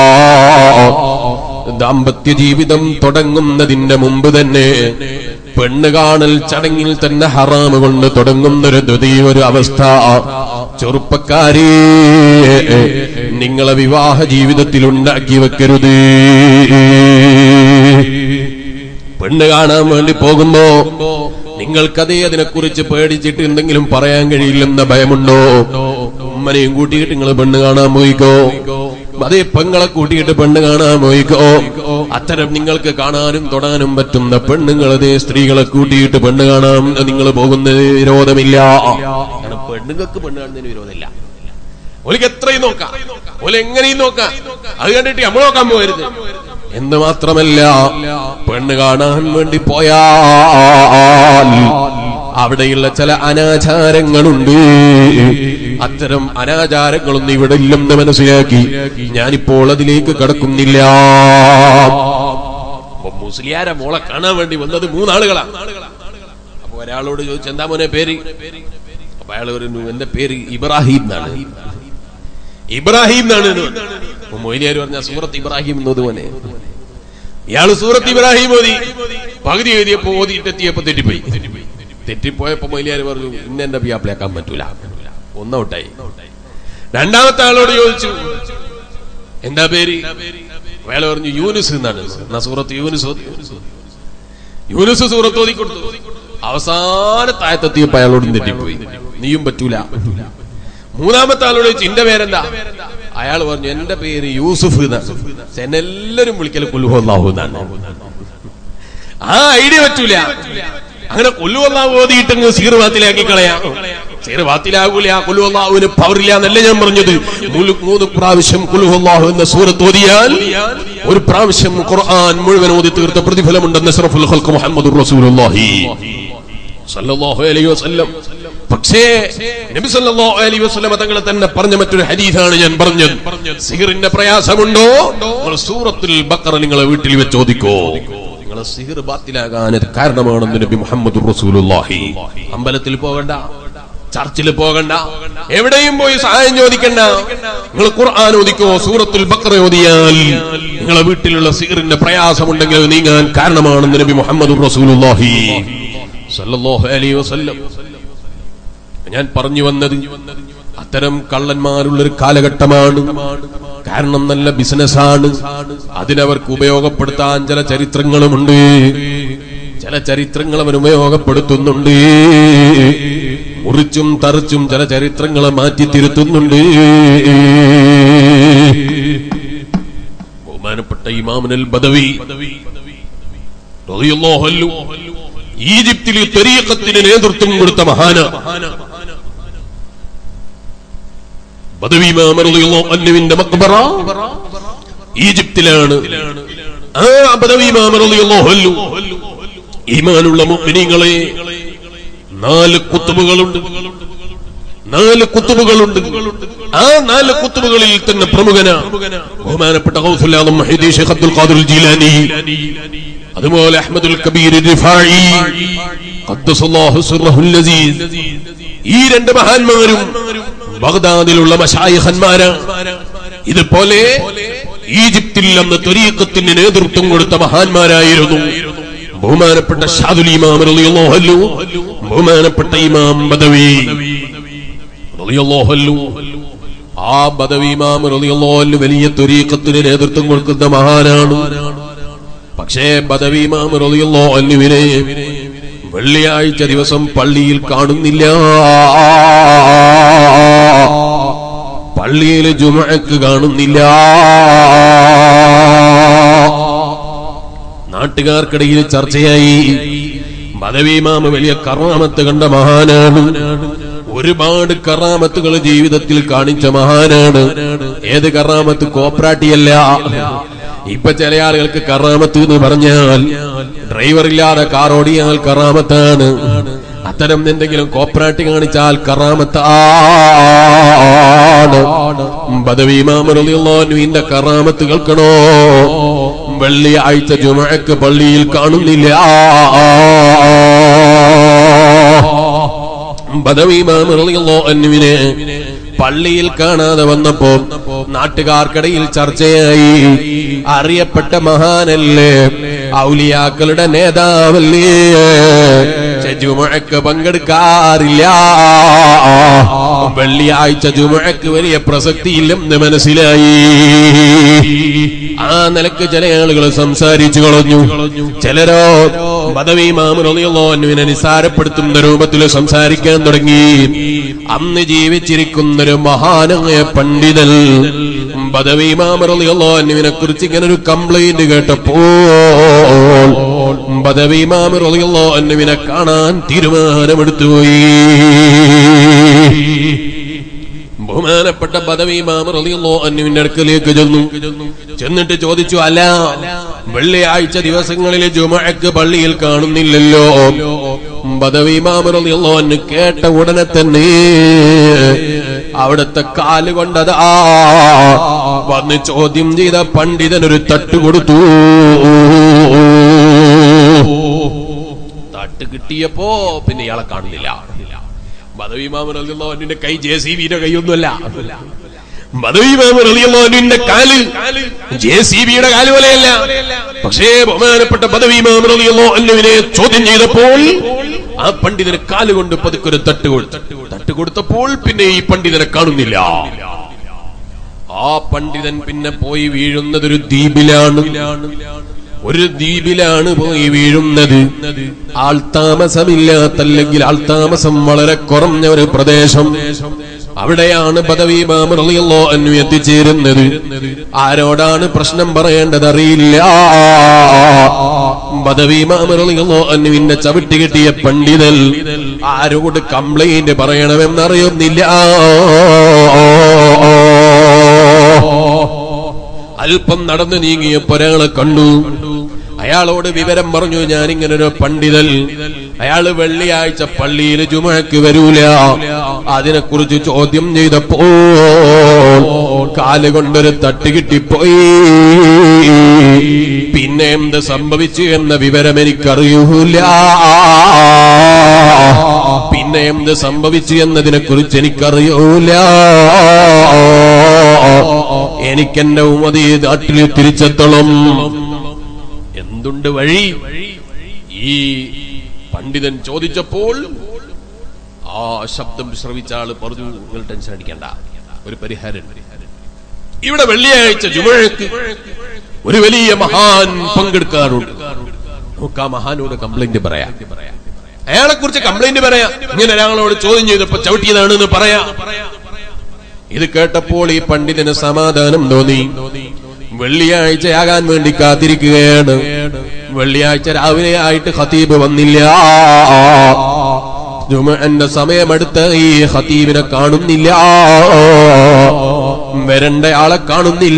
ദാമ്പത്യ ജീവിതം തുടങ്ങുന്നതിന്റെ മുമ്പ് തന്നെ പെണ്ണ് കാണൽ ചടങ്ങിൽ തന്നെ ഹറാമ് കൊണ്ട് തുടങ്ങുന്നൊരു ദ്വിതീയ ഒരു അവസ്ഥ ചെറുപ്പക്കാരെ നിങ്ങളെ വിവാഹ ജീവിതത്തിൽ ഉണ്ടാക്കി വെക്കരുത് പെണ്ണ് കാണാൻ വേണ്ടി പോകുമ്പോ നിങ്ങൾക്കതേ അതിനെക്കുറിച്ച് പേടിച്ചിട്ട് എന്തെങ്കിലും പറയാൻ കഴിയില്ലെന്ന ഭയമുണ്ടോ ഉമ്മനെയും കൂട്ടിയിട്ട് നിങ്ങൾ പെണ്ണ് കാണാൻ പോയിക്കോ അതേ പെങ്ങളെ കൂട്ടിയിട്ട് പെണ്ണ് കാണാൻ പോയിക്കോ അത്തരം നിങ്ങൾക്ക് കാണാനും തൊടാനും പറ്റുന്ന പെണ്ണുങ്ങൾ അതേ സ്ത്രീകളെ കൂട്ടിയിട്ട് പെണ്ണ് കാണാൻ നിങ്ങൾ പോകുന്നത് വിരോധമില്ല കാരണം പെണ്ണുങ്ങൾക്ക് പെണ്ണ് കാണുന്നതിന് വിരോധമില്ല ഓലിക്ക് എത്രയും നോക്കാം ഓല് എങ്ങനെയും നോക്കാം അത് കണ്ടിട്ട് നമ്മൾ നോക്കാൻ പോകരുത് എന്ന് മാത്രമല്ല പെണ്ണ് കാണാൻ വേണ്ടി പോയാൽ അവിടെയുള്ള ചില അനാചാരങ്ങളുണ്ട് അത്തരം അനാചാരങ്ങളൊന്നും ഇവിടെ ഇല്ലെന്ന് മനസ്സിലാക്കി ഞാനിപ്പോൾ അതിലേക്ക് കടക്കുന്നില്ല അപ്പൊ മുസ്ലിയാരെ മോളെ കാണാൻ വേണ്ടി വന്നത് മൂന്നാളുകളാണ് അപ്പൊ ഒരാളോട് ചോദിച്ചു എന്താ മോനെ പേര് അപ്പൊ അയാൾ പറഞ്ഞു എന്റെ പേര് ഇബ്രാഹിം എന്നാണ് ഇബ്രാഹിം എന്നാണ് എന്ന് പറഞ്ഞു. അപ്പൊ മൊയ്ലിയാർ പറഞ്ഞ സൂറത്ത് ഇബ്രാഹിം എന്നത് മോനെ ഇയാള് സൂറത്ത് ഇബ്രാഹിം ഓതി പകുതി എഴുതിയപ്പോ ഓതിയിട്ടെത്തിയപ്പോ തെറ്റിപ്പോയി തെറ്റിപ്പോയപ്പോ മൊയ്ലിയാർ പറഞ്ഞു ഇന്ന എന്റെ പിയാപ്പിളയാക്കാൻ പറ്റൂല ഒന്നൗട്ടായി രണ്ടാമത്തെ ആളോട് ചോദിച്ചു എന്താ പേര് അയാൾ പറഞ്ഞു യൂനുസ് എന്നാണ് എന്നാ സൂറത്ത് യൂനുസ് ഓതി യൂനുസ് സൂറത്ത് ഓതി കൊടുത്തു അവസാന താഴത്തെത്തിയപ്പോ അയാളോടും തെറ്റിപ്പോയി നീയും പറ്റൂല മൂന്നാമത്തെ ആളോട് ചോദിച്ചു എന്റെ പേരെന്താ അയാൾ പറഞ്ഞു എന്റെ പേര് യൂസുഫ് എന്നാണ് പക്ഷെ എന്നെ എല്ലാരും വിളിക്കൽ കുലുഹു എന്നാണ് ആ ഐഡിയ പറ്റൂല അങ്ങനെ കൊല്ലുവല്ലാഹു ഓതിയിട്ട് സീർവാത്തിലാക്കി കളയാം സീർവാത്തിലാകൂല കൊല്ലുവല്ലാഹുവിന് പവറില്ല എന്നല്ല ഞാൻ പറഞ്ഞത് മൂന്ന് മൂന്ന് പ്രാവശ്യം കുലുഹുല്ലാഹു എന്ന സൂറത്ത് ഓതിയാൽ ഒരു പ്രാവശ്യം ഖുർആൻ മുഴുവൻ ഓതി തീർത്ത പ്രതിഫലമുണ്ടെന്ന് അഷ്റഫുൽ ഖൽഖ് മുഹമ്മദുർ റസൂലുള്ളാഹി സല്ലല്ലാഹു അലൈഹി വസല്ലം പക്ഷേ നബി സല്ലല്ലാഹു അലൈഹി വസല്ലം തങ്ങൾ തന്നെ പറഞ്ഞ മറ്റൊരു ഹദീസാണ് ഞാൻ പറഞ്ഞത് സിഹറിന്റെ പ്രയാസമുണ്ടോ നിങ്ങൾ സൂറത്തുൽ ബഖറ നിങ്ങളെ വീട്ടിൽ വെച്ച് ചോദിക്കോ നിങ്ങളെ സിഹർ ബാത്തിലാകാൻ ഇത് കാരണമാണെന്ന് നബി മുഹമ്മദ് റസൂലുള്ളാഹി അമ്പലത്തിൽ പോകണ്ട ചർച്ചിൽ പോകണ്ട എവിടെയും പോയി സഹായം ചോദിക്കണ്ട നിങ്ങൾ ഖുർആൻ ഓദിക്കോ സൂറത്തുൽ ബഖറ ഓതിയാൽ നിങ്ങളെ വീട്ടിലുള്ള സിഹറിന്റെ പ്രയാസമുണ്ടെങ്കിൽ അത് നീങ്ങാൻ കാരണമാണെന്ന് നബി മുഹമ്മദ് റസൂലുള്ളാഹി സല്ലല്ലാഹു അലൈഹി വസല്ലം ഞാൻ പറഞ്ഞു വന്നത് അത്തരം കള്ളന്മാരുള്ളൊരു കാലഘട്ടമാണ് കാരണം നല്ല ബിസിനസ്സാണ് അതിനവർക്ക് ഉപയോഗപ്പെടുത്താൻ ചില ചരിത്രങ്ങളുമുണ്ട് ചില ചരിത്രങ്ങൾ അവർ ഉപയോഗപ്പെടുത്തുന്നുണ്ട് മുറിച്ചും തറിച്ചും ചില ചരിത്രങ്ങളെ മാറ്റി തിരുത്തുന്നുണ്ട് ബഹുമാനപ്പെട്ട ഇമാമുനൽ ബദവി റളിയല്ലാഹു അൻഹു ഈജിപ്തിൽ തെരീക്കത്തിന് നേതൃത്വം കൊടുത്ത മഹാന ബദവിമാമറിയുവിന്റെ മക്ബറ ഈജിപ്തിലാണ് ആ ബദവിമാമറിയുള്ളു ഈമാനുള്ള മുഅ്മിനീങ്ങളെ നാല് കുത്തുബുകളുണ്ട് നാല് കുത്തുബുകളുണ്ട് ആ നാല് കുത്തുബുകളിൽ തന്നെ പ്രമുഖനാണ് ബഹുമാനപ്പെട്ട ഗൗസുല്ലാദം മഹീദി ഷെയ്ഖ് അബ്ദുൽ ഖാദിർ ജീലാനി അതുപോലെ അഹ്മദുൽ കബീർ റിഫായി ഖദ്ദസല്ലാഹു സിർറഹുൽ അസീസ് ഈ രണ്ട് മഹാന്മാരും ബഗ്ദാദിലുള്ള മശായിഖന്മാരാണ് ഇതുപോലെ ഈജിപ്തിൽ അന്ന് ത്വരീഖത്തിന് നേതൃത്വം കൊടുത്ത മഹാന്മാരായിരുന്നു ബഹുമാനപ്പെട്ട ഷാദുൽ ഇമാം റളിയല്ലാഹു അൻഹു ബഹുമാനപ്പെട്ട ഇമാം ബദവി റളിയല്ലാഹു അൻഹു ആ ബദവി ഇമാം റളിയല്ലാഹു അൻഹു വലിയ ത്വരീഖത്തിന് നേതൃത്വം കൊടുക്കുന്ന മഹാനാണ് പക്ഷേ ബദവി ഇമാം റളിയല്ലാഹു അൻഹുവിനെ വെള്ളിയാഴ്ച ദിവസം പള്ളിയിൽ കാണുന്നില്ല പള്ളിയിൽ ജുമഅക്ക് കാണുന്നില്ല നാട്ടുകാർക്കിടയിൽ ചർച്ചയായി ബദവീമാമ വലിയ കറാമത്ത് കണ്ട മഹാനാണ് ഒരുപാട് കറാമത്തുകൾ ജീവിതത്തിൽ കാണിച്ച മഹാനാണ് ഏത് കറാമത്ത് കോപ്രാട്ടിയല്ല ഇപ്പൊ ചില ആളുകൾക്ക് കറാമത്ത് എന്ന് പറഞ്ഞാൽ ഡ്രൈവർ ഇല്ലാതെ കാർ ഓടിയാൽ കറാമത്താണ് അത്തരം എന്തെങ്കിലും കോപ്പറാട്ടി കാണിച്ചാൽ കറാമത്താണ് ബദവീമാമറിയുള്ളോന്റെ കറാമത്ത് കേൾക്കണോ വെള്ളിയാഴ്ച ജുമഴക്ക് പള്ളിയിൽ കാണുന്നില്ല ബദവീമാമറിയുള്ളോ അന്നുവിനെ പള്ളിയിൽ കാണാതെ വന്നപ്പോ നാട്ടുകാർക്കിടയിൽ ചർച്ചയായി അറിയപ്പെട്ട മഹാനല്ലേ ഔലിയാക്കളുടെ നേതാവല്ലേ പക്ഷെ ജുമ ജുമുഅക്ക് പങ്കെടുക്കാറില്ല വെള്ളിയാഴ്ച ജുമുഅക്ക് വലിയ പ്രസക്തിയില്ലെന്ന് മനസ്സിലായി ആ നിലക്ക് ചില ആളുകൾ സംസാരിച്ചു കളഞ്ഞു ചിലരോ ബദവി മാമുറിയുള്ളോന്നുവിനെ നിസാരപ്പെടുത്തുന്ന രൂപത്തിൽ സംസാരിക്കാൻ തുടങ്ങി അന്ന് ജീവിച്ചിരിക്കുന്ന ഒരു മഹാനായ പണ്ഡിതൻ ബദവി മാമുറിയുള്ളോന്നുവിനെ കുറിച്ച് ഇങ്ങനെ ഒരു കംപ്ലൈന്റ് കേട്ടപ്പോൾ ബദവി മാമുറിയുള്ളോന്നുവിനെ കാണാൻ തീരുമാനമെടുത്തുപോയി ബഹുമാനപ്പെട്ട പദവി മാമറിയോ അന്നുവിന്റെ അടുക്കലേക്ക് ചെന്നു ചെന്നിട്ട് ചോദിച്ചു അല്ല വെള്ളിയാഴ്ച ദിവസങ്ങളിലെ ജുമഴക്ക് പള്ളിയിൽ കാണുന്നില്ലല്ലോ പദവി മാമറിയോ അന്ന് കേട്ട ഉടനെ തന്നെ അവിടുത്തെ കാല് കൊണ്ടതാ വന്ന് ചോദ്യം ചെയ്ത പണ്ഡിതനൊരു തട്ട് കൊടുത്തു തട്ട് കിട്ടിയപ്പോ പിന്നെ ഇയാളെ കാണുന്നില്ല മതവിമാമറിന്റെ കൈ ജെ സി ബിയുടെ കൈയൊന്നുമല്ല മതവിമാമറിന്റെ കാല് ജെ സി ബിയുടെ കാല് പോലെയല്ല പക്ഷേ ബഹുമാനപ്പെട്ട പദവിമാമറിയോ അന്നുവിനെ ചോദ്യം ചെയ്തപ്പോൾ ആ പണ്ഡിതന് കാലുകൊണ്ട് പതുക്കൊരു തട്ട് കൊടുത്തു തട്ട് കൊടുത്തപ്പോൾ പിന്നെ ഈ പണ്ഡിതനെ കാണുന്നില്ല ആ പണ്ഡിതൻ പിന്നെ പോയി വീഴുന്നത് ഒരു ദ്വീപിലാണ് ഒരു ദ്വീപിലാണ് പോയി വീഴുന്നത് ആൾതാമസമില്ലാത്തല്ലെങ്കിൽ ആൾതാമസം വളരെ കുറഞ്ഞ ഒരു പ്രദേശം അവിടെയാണ് പദവി മാമറിയല്ലോ അന്നു എത്തിച്ചേരുന്നത് ആരോടാണ് പ്രശ്നം പറയേണ്ടത് അറിയില്ല പദവി മാമറിയല്ലോ അന്നുവിന്റെ ചവിട്ടി കിട്ടിയ പണ്ഡിതൽ ആരോട് കംപ്ലൈന്റ് പറയണമെന്നറിയുന്നില്ല അല്പം നടന്നു നീങ്ങിയപ്പോ ഒരാളെ കണ്ടു അയാളോട് വിവരം പറഞ്ഞു ഞാനിങ്ങനെ ഒരു പണ്ഡിതൻ അയാള് വെള്ളിയാഴ്ച പള്ളിയിൽ ജുമഴക്ക് വരൂല അതിനെക്കുറിച്ച് ചോദ്യം ചെയ്തപ്പോൾ കാലുകൊണ്ടൊരു തട്ട് കിട്ടിപ്പോയി പിന്നെ എന്ത് സംഭവിച്ചു എന്ന വിവരം എനിക്കറിയൂല പിന്നെ എന്ത് സംഭവിച്ചു എന്നതിനെ കുറിച്ച് എനിക്കറിയൂല എനിക്കെന്റെ ഉമതി നാട്ടിൽ തിരിച്ചെത്തണം എന്തുണ്ട് വഴി ഈ പണ്ഡിതൻ ചോദിച്ചപ്പോൾ ആ ശബ്ദം ശ്രവിച്ച ആള് പറഞ്ഞു നിങ്ങൾ ടെൻഷൻ അടിക്കണ്ട ഒരു പരിഹാരം ഇവിടെ വെള്ളിയാഴ്ച ജുമഴക്ക് ഒരു വലിയ മഹാൻ പങ്കെടുക്കാറുണ്ട് നമുക്ക് ആ മഹാനോട് കംപ്ലൈന്റ് പറയാം അയാളെ കുറിച്ച് കംപ്ലൈന്റ് പറയാം ഇങ്ങനെ ഒരാളോട് ചോദ്യം ചെയ്തപ്പോ ചവിട്ടിയതാണെന്ന് പറയാം ഇത് കേട്ടപ്പോൾ ഈ പണ്ഡിതന് സമാധാനം തോന്നി വെള്ളിയാഴ്ചയാകാൻ വേണ്ടി കാത്തിരിക്കുകയാണ് വെള്ളിയാഴ്ച രാവിലെ ആയിട്ട് ഖതീബ് വന്നില്ല ജുമന്റെ സമയമെടുത്ത് ഈ ഖതീബിനെ കാണുന്നില്ല വരണ്ട ആളെ കാണുന്നില്ല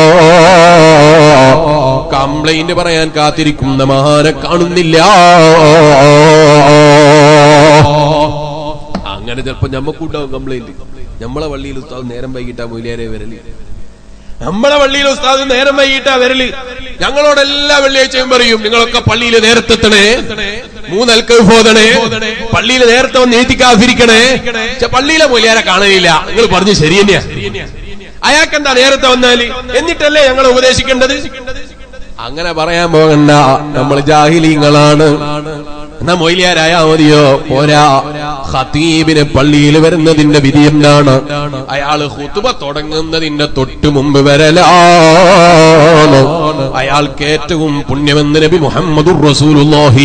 കംപ്ലൈന്റ് പറയാൻ കാത്തിരിക്കുന്ന മഹാനെ കാണുന്നില്ല അങ്ങനെ ചിലപ്പോ ഞമ്മക്കുണ്ടാവും കംപ്ലൈന്റ് നമ്മളെ പള്ളിയിൽ ഉസ്താദ് നേരം വൈകിട്ടാ മൂലിയാരെ വരല് നമ്മളെ പള്ളിയിൽ ഉസ്താദ് നേരം വൈകിട്ടാ വരല് ഞങ്ങളോട് എല്ലാ വെള്ളിയാഴ്ചയും പറയും നിങ്ങളൊക്കെ പള്ളിയിൽ നേരത്തെ എത്തണേ മൂന്നൽക്ക് പോതണേ പള്ളിയിൽ നേരത്തെ വന്ന് എഴുത്തിക്കാതിരിക്കണേ പള്ളിയിലെ മൂലിയാരെ കാണലില്ല നിങ്ങൾ പറഞ്ഞു ശരി തന്നെയാ അയാൾക്കെന്താ നേരത്തെ വന്നാല് എന്നിട്ടല്ലേ ഞങ്ങൾ ഉപദേശിക്കേണ്ടത് അങ്ങനെ പറയാൻ പോകണ്ട നമ്മൾ ജാഹിലീങ്ങളാണ് എന്നാ മൊയിലിയാരായാ മതിയോ പോരാ ഖതീബിന് പള്ളിയിൽ വരുന്നതിന്റെ വിധി എന്താണ് അയാള് ഹുതുബ തുടങ്ങുന്നതിന്റെ തൊട്ടു മുമ്പ് വരലാണ് അയാൾക്ക് ഏറ്റവും പുണ്യമെന്ന് നബി മുഹമ്മദുർ റസൂലുള്ളാഹി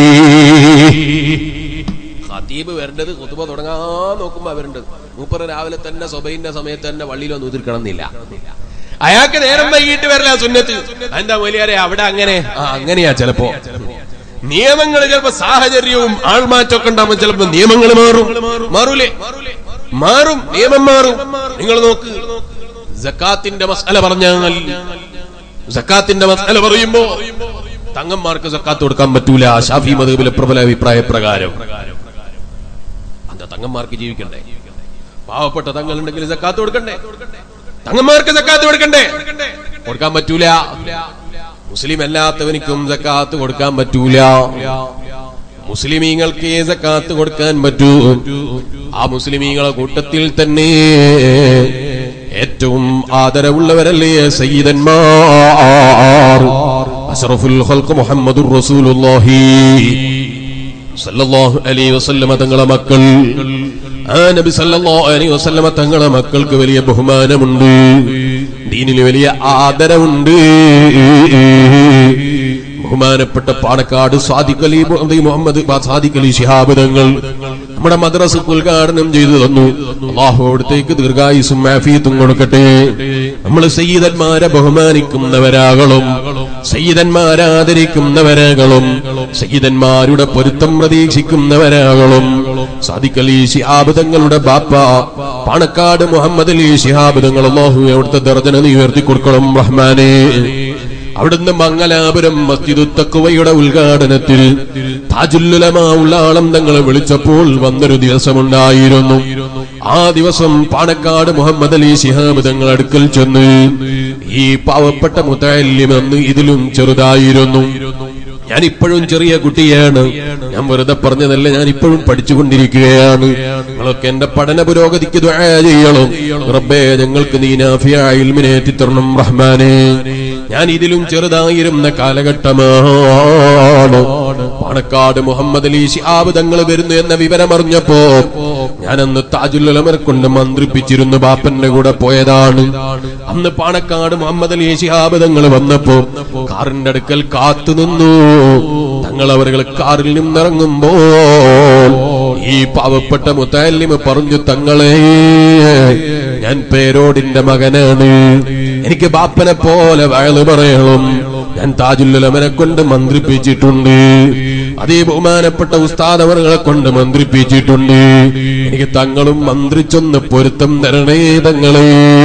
ഖതീബ് വരേണ്ടത് ഹുതുബ തുടങ്ങാൻ നോക്കുമ്പോ വരേണ്ടത് മൂപ്പർ രാവിലെ തന്നെ സ്വബൈന്റെ സമയത്ത് തന്നെ പള്ളിയിൽ ഒന്ന് ഉതിർക്കണം എന്നില്ല അയാൾക്ക് നേരം വൈകിട്ട് വരില്ല സുന്നത്ത് എന്താ മൊലിയാരെ അവിടെ അങ്ങനെ ആ അങ്ങനെയാ ചിലപ്പോ നിയമങ്ങൾ ചിലപ്പോ സാഹചര്യവും ആൾമാറ്റമൊക്കെ ഉണ്ടാകുമ്പോൾ ചിലപ്പോ നിയമങ്ങൾ മാറും മാറൂലേ മാറും നിയമം മാറും നിങ്ങൾ നോക്ക് ജക്കാത്തിന്റെ മസാല പറഞ്ഞാൽ ജക്കാത്തിന്റെ മസാല പറയുമ്പോ തങ്ങന്മാർക്ക് സക്കാത്ത് കൊടുക്കാൻ പറ്റൂല ഷാഫി മതബിലെ പ്രബല അഭിപ്രായ പ്രകാരം എന്താ തങ്ങന്മാർക്ക് ജീവിക്കണ്ടേ പാവപ്പെട്ട തങ്ങളുണ്ടെങ്കിൽ സക്കാത്ത് കൊടുക്കണ്ടേ തങ്ങന്മാർക്ക് സക്കാത്ത് കൊടുക്കണ്ടേ കൊടുക്കാൻ പറ്റൂല മുസ്ലിം അല്ലാത്തവനിക്കും സക്കാത്ത് കൊടുക്കാൻ പറ്റൂല മുസ്ലിമീങ്ങൾക്ക് സക്കാത്ത് കൊടുക്കാൻ പറ്റൂ ആ മുസ്ലിമീങ്ങളെ കൂട്ടത്തിൽ തന്നെ ഏറ്റവും ആദരവുള്ളവരല്ലേ സയ്യിദന്മാർ അഷറഫുൽ ഖൽഖ് മുഹമ്മദുർ റസൂലുള്ളാഹി സല്ലല്ലാഹു അലൈഹി വസല്ലമ തങ്ങളെ മക്കൾ ആ നബി സല്ലല്ലാഹു അലൈഹി വസല്ലമ തങ്ങളെ മക്കൾക്ക് വലിയ ബഹുമാനമുണ്ട് ദീനിൽ വലിയ ആദരവുണ്ട് ബഹുമാനപ്പെട്ട പാണക്കാട് സാദിഖ് അലി മുഹമ്മദ് മുഹമ്മദ് സാദിഖ് അലി ശിഹാബ് തങ്ങൾ നമ്മുടെ മദ്രസ ഉദ്ഘാടനം ചെയ്തു തന്നു അള്ളാഹു അവിടത്തേക്ക് ദീർഘായുസും മാഫിയത്തും കൊടുക്കട്ടെ നമ്മൾ സയ്യിദന്മാരെ ബഹുമാനിക്കുന്നവരാകളും സയ്യിദന്മാരെ ആദരിക്കുന്നവരാകളും സയ്യിദന്മാരുടെ പൊരുത്തം പ്രതീക്ഷിക്കുന്നവരാകളും സാദിഖ് അലി ശിഹാബ് തങ്ങളുടെ ബാപ്പ പാണക്കാട് മുഹമ്മദ് അലി ശിഹാബ് തങ്ങൾ അള്ളാഹു അവിടുത്തെ ദർജന നീ ഉയർത്തി കൊടുക്കണം റഹ്മാനെ അവിടുന്ന് മംഗലാപുരം മസ്ജിദു തക്കുവയുടെ ഉദ്ഘാടനത്തിൽ താജുല്ലുലമാ ഉള്ളാളം തങ്ങളെ വിളിച്ചപ്പോൾ വന്നൊരു ദിവസമുണ്ടായിരുന്നു ആ ദിവസം പാണക്കാട് മുഹമ്മദ് അലി ശിഹാബ് തങ്ങൾ അടുക്കൽ ചെന്ന് ഈ പാവപ്പെട്ട മുത്തല്യം എന്ന് ഇതിലും ചെറുതായിരുന്നു ഞാൻ ഇപ്പോഴും ചെറിയ കുട്ടിയാണ് ഞാൻ വെറുതെ പറഞ്ഞതല്ല ഞാൻ ഇപ്പോഴും പഠിച്ചുകൊണ്ടിരിക്കുകയാണ് നിങ്ങളൊക്കെ എന്റെ പഠന പുരോഗതിക്ക് ദുആ ചെയ്യണം റബ്ബേ ഞങ്ങൾക്ക് നീ നാഫിയ ഇൽമിനേറ്റി തരണം റഹ്മാനെ ഞാൻ ഇതിലും ചെറുതായിരുന്ന കാലഘട്ടമാണ് പാണക്കാട് മുഹമ്മദ് അലി ഷിഹാബ് തങ്ങൾ വരുന്നു എന്ന വിവരമറിഞ്ഞപ്പോ ഞാനന്ന് താജുല്ലമർ കൊണ്ട് മന്ത്രിപ്പിച്ചിരുന്നു ബാപ്പന്റെ കൂടെ പോയതാണ് അന്ന് പാണക്കാട് മുഹമ്മദ് അലി ഷിഹാബ് തങ്ങൾ വന്നപ്പോ കാറിന്റെ അടുക്കൽ കാത്തു നിന്നു തങ്ങൾ അവരുകൾ കാറിൽ നിന്നിറങ്ങുമ്പോൾ ഈ പാവപ്പെട്ട മുത്താലിമ പറഞ്ഞു തങ്ങളെ ഞാൻ പേരോടിന്റെ മകനാണ് എനിക്ക് ബാപ്പനെ പോലെ വയല് പറയണം ഞാൻ താജുല്ലമനെ കൊണ്ട് മന്ത്രിപ്പിച്ചിട്ടുണ്ട് അതേ ബഹുമാനപ്പെട്ട ഉസ്താദ് അവറുകളെ കൊണ്ട് മന്ത്രിപ്പിച്ചിട്ടുണ്ട് എനിക്ക് തങ്ങളും മന്ത്രിച്ചൊന്ന് പൊരുത്തം തരണേ തങ്ങളെ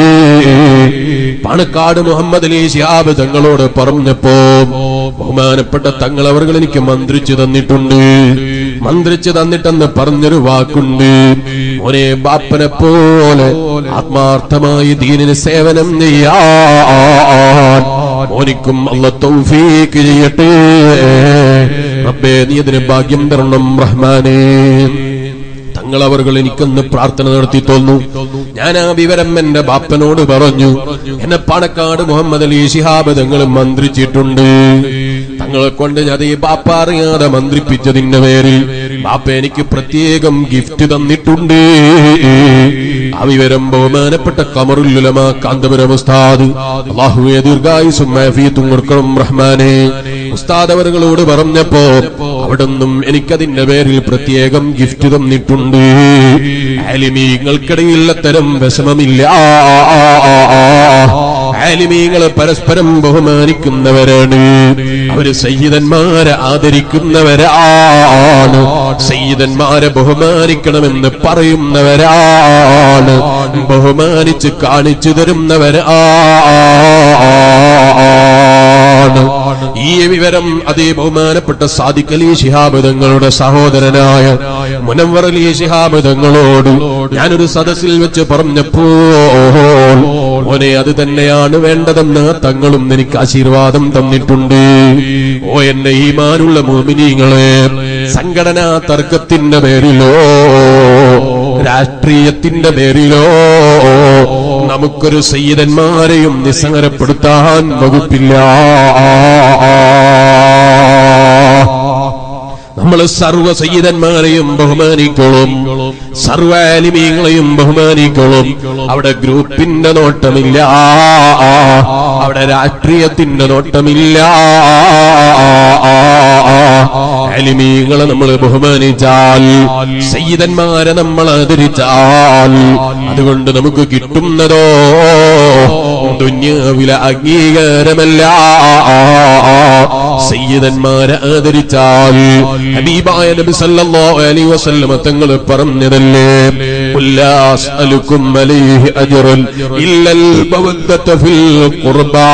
പാണക്കാട് മുഹമ്മദ് അലി ഷിയാബ് തങ്ങളോട് പറഞ്ഞപ്പോ ബഹുമാനപ്പെട്ട തങ്ങൾ അവർ എനിക്ക് മന്ത്രിച്ചു തന്നിട്ടുണ്ട് മന്ത്രിച്ചു തന്നിട്ടെന്ന് പറഞ്ഞൊരു വാക്കുണ്ട് മോനെ ബാപ്പനെ പോലെ ആത്മാർത്ഥമായി ദീനിന് സേവനം ചെയ്യാൻ മോനിക്കും അല്ല തൗഫീക്ക് ചെയ്യട്ടെ റബ്ബേ നീ അതിന് ഭാഗ്യം തരണം റഹ്മാനേ തങ്ങൾ അവർകൾ എനിക്കൊന്ന് പ്രാർത്ഥന നടത്തി തോന്നു ഞാൻ ആ വിവരം എന്റെ ബാപ്പനോട് പറഞ്ഞു എന്നെ പാണക്കാട് മുഹമ്മദ് അലി ശിഹാബ് തങ്ങൾ മന്ത്രിച്ചിട്ടുണ്ട് തങ്ങളെ കൊണ്ട് ഞാൻ ഈ ബാപ്പ അറിയാതെ മന്ത്രിപ്പിച്ചതിന്റെ പേരിൽ ബാപ്പ എനിക്ക് പ്രത്യേകം ഗിഫ്റ്റ് തന്നിട്ടുണ്ട് ആ വിവരം ബഹുമാനപ്പെട്ട കമറുല്ലുലമ കാന്തപുരം ഉസ്താദ് അള്ളാഹുവെ ദീർഘായുസും മാഫിയത്തും കൊടുക്കണം റഹ്മാനെ ഉസ്താദ് അവരുകളോട് പറഞ്ഞപ്പോ അവിടുന്നും എനിക്കതിന്റെ പേരിൽ പ്രത്യേകം ഗിഫ്റ്റ് തന്നിട്ടുണ്ട് ആലിമീങ്ങൾക്കിടയിൽ അത്തരം വിഷമമില്ല ആലിമീങ്ങളെ പരസ്പരം ബഹുമാനിക്കുന്നവരാണ് അവര് സയ്യിദന്മാരെ ആദരിക്കുന്നവരാണ് സയ്യിദന്മാരെ ബഹുമാനിക്കണമെന്ന് പറയുന്നവരാണ് ബഹുമാനിച്ച് കാണിച്ചു തരുന്നവരാണ് ഈ വിവരം അതേ ബഹുമാനപ്പെട്ട സാദിഖ് അലി ശിഹാബ് തങ്ങളുടെ സഹോദരനായ മുനവർ അലി ശിഹാബ് തങ്ങളോട് ഞാനൊരു സദസ്സിൽ വെച്ച് പറഞ്ഞപ്പോൾ മോനെ അത് തന്നെയാണ് വേണ്ടതെന്ന് തങ്ങളും എനിക്ക് ആശീർവാദം തന്നിട്ടുണ്ട് ഓ എന്നെ ഈമാനുള്ള മോമിനിങ്ങളെ സംഘടനാ തർക്കത്തിന്റെ പേരിലോ രാഷ്ട്രീയത്തിന്റെ പേരിലോ നമുക്കൊരു സയ്യിദന്മാരെയും നിസ്സംഗരപ്പെടുത്താൻ വകുപ്പില്ല നമ്മൾ സർവ സയ്യിദന്മാരെയും ബഹുമാനിക്കോളും സർവാലിമീങ്ങളെയും ബഹുമാനിക്കോളും അവിടെ ഗ്രൂപ്പിന്റെ നോട്ടമില്ല അവിടെ രാഷ്ട്രീയത്തിന്റെ നോട്ടമില്ല അലിമീങ്ങളെ നമ്മൾ ബഹുമാനിച്ചാൽ സയ്യിദന്മാരെ നമ്മൾ ആദരിച്ചാൽ അതുകൊണ്ട് നമുക്ക് കിട്ടുന്നതോ ദുന്യാവിലെ അംഗീകാരമല്ല സയ്യിദന്മാരെ ആദരിച്ചാൽ ഹബീബായ നബി സല്ലല്ലാഹു അലൈഹി വസല്ലമ തങ്ങൾ പറഞ്ഞതല്ലേ ഖുല്ലാ അസ്അലുക്കും അലൈഹി അജ്റൻ ഇല്ലൽ മവദ്ദത ഫിൽ ഖുർബാ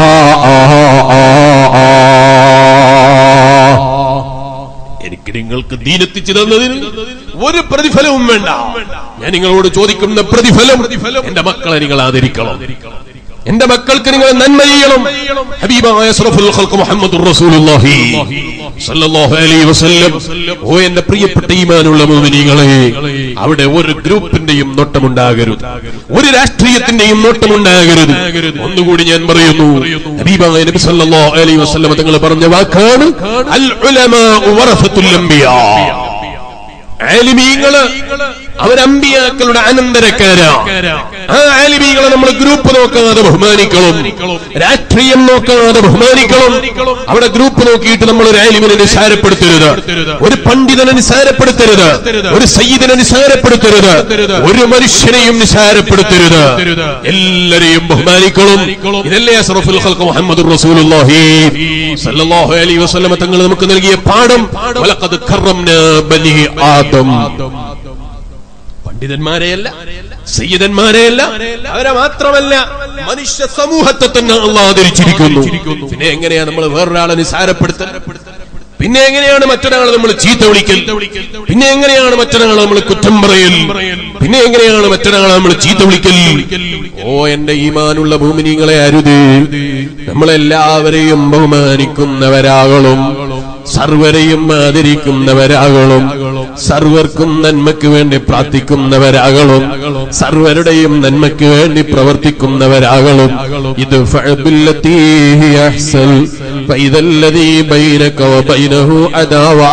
എനിക്ക് നിങ്ങൾക്ക് ദീനെത്തിച്ചു തന്നതിന് ഒരു പ്രതിഫലവും വേണ്ട ഞാൻ നിങ്ങളോട് ചോദിക്കുന്ന പ്രതിഫലം എന്റെ മക്കളെ നിങ്ങൾ ആദരിക്കണം എന്റെ മക്കൾക്ക് നിങ്ങൾ നന്മ ചെയ്യണം ഹബീബായ അഷ്റഫുൽ ഖൽഖ് മുഹമ്മദുർ റസൂലുള്ളാഹി സല്ലല്ലാഹു അലൈഹി വസല്ലം ഓ എന്റെ പ്രിയപ്പെട്ട ഈമാനുള്ള മോമിനികളെ അവിടെ ഒരു ഗ്രൂപ്പിന്റെയും നോട്ടമുണ്ടാകരുത് ഒരു രാഷ്ട്രീയത്തിന്റെയും നോട്ടമുണ്ടാകരുത് ഒന്നുകൂടി ഞാൻ പറയുന്നു ഹബീബായ നബി സല്ലല്ലാഹു അലൈഹി വസല്ലം തങ്ങൾ പറഞ്ഞ വാക്കാണ് അൽ ഉലമാ വറസത്തുൽ അംബിയാ ആലിമീങ്ങള് അവരമ്പിയാക്കളുടെ അനന്തരക്കാരാ ആ ആലിമീങ്ങളെ നമ്മൾ ഗ്രൂപ്പ് നോക്കാതെ ബഹുമാനിക്കണം രാഷ്ട്രീയം നോക്കാതെ ബഹുമാനിക്കണം അവിടെ ഗ്രൂപ്പ് നോക്കിയിട്ട് നമ്മൾ ഒരു ആലിമിനെ നിസാരപ്പെടുത്തരുത് ഒരു പണ്ഡിതനെ നിസാരപ്പെടുത്തരുത് ഒരു സയ്യിദിനെ നിസാരപ്പെടുത്തരുത് ഒരു മനുഷ്യനെയും നിസാരപ്പെടുത്തരുത് എല്ലാരെയും ബഹുമാനിക്കണം ഇതല്ലേ അസ്റഫുൽ ഖൽഖ് മുഹമ്മദ് റസൂലുള്ളാഹി സല്ലല്ലാഹു അലൈഹി വസല്ലം തങ്ങൾ നമുക്ക് നൽകിയ പാഠം വലഖദ് കറംനാ ബനി ആദം പണ്ഡിതന്മാരെയല്ല സയ്യിദന്മാരെയല്ല അവരെ മാത്രമല്ല മനുഷ്യ സമൂഹത്തെ തന്നെ അള്ളാഹ് ആദരിച്ചിരിക്കുന്നു പിന്നെ എങ്ങനെയാ നമ്മൾ വേറൊരാളെ നിസാരപ്പെടുത്തൽ പിന്നെ എങ്ങനെയാണ് മറ്റൊരാളെ നമ്മൾ ചീത്ത വിളിക്കൽ പിന്നെ എങ്ങനെയാണ് മറ്റൊരാളെ നമ്മൾ കുറ്റം പറയൽ പിന്നെ എങ്ങനെയാണ് മറ്റൊരാളെ നമ്മൾ ചീത്ത വിളിക്കൽ ഓ എന്റെ ഈമാനുള്ള ഭൂമിനികളെ അരുത് നമ്മളെല്ലാവരെയും ബഹുമാനിക്കുന്നവരാകണം സർവരെയും ആദരിക്കുന്നവരാകണം സർവർക്കും നന്മയ്ക്ക് വേണ്ടി പ്രാർത്ഥിക്കുന്നവരാകണം സർവരുടെയും നന്മയ്ക്ക് വേണ്ടി പ്രവർത്തിക്കുന്നവരാകണം ഇത് ഫഅബില്ലത്തി ഹി അഹ്സൻ فإذا الذي بينك وبينه عداوة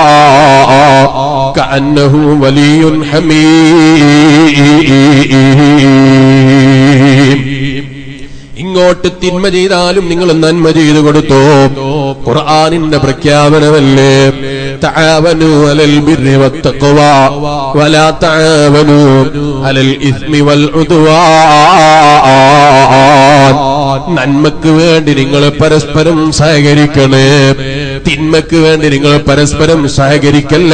كأنه ولي حميم ഇങ്ങോട്ട് തിന്മ ചെയ്താലും നിങ്ങൾ നന്മ ചെയ്തു കൊടുത്തോ ഖുർആനിന്റെ പ്രഖ്യാപനമല്ലേ തആവനു അലൽ ബിർരി വത്തഖ്വ വലാ തആവനു അലൽ ഇസ്മി വൽ ഉദ്വാൻ നന്മക്ക് വേണ്ടി നിങ്ങൾ പരസ്പരം സഹകരിക്കണേ തിന്മക്ക് വേണ്ടി നിങ്ങൾ പരസ്പരം സഹകരിക്കല്ല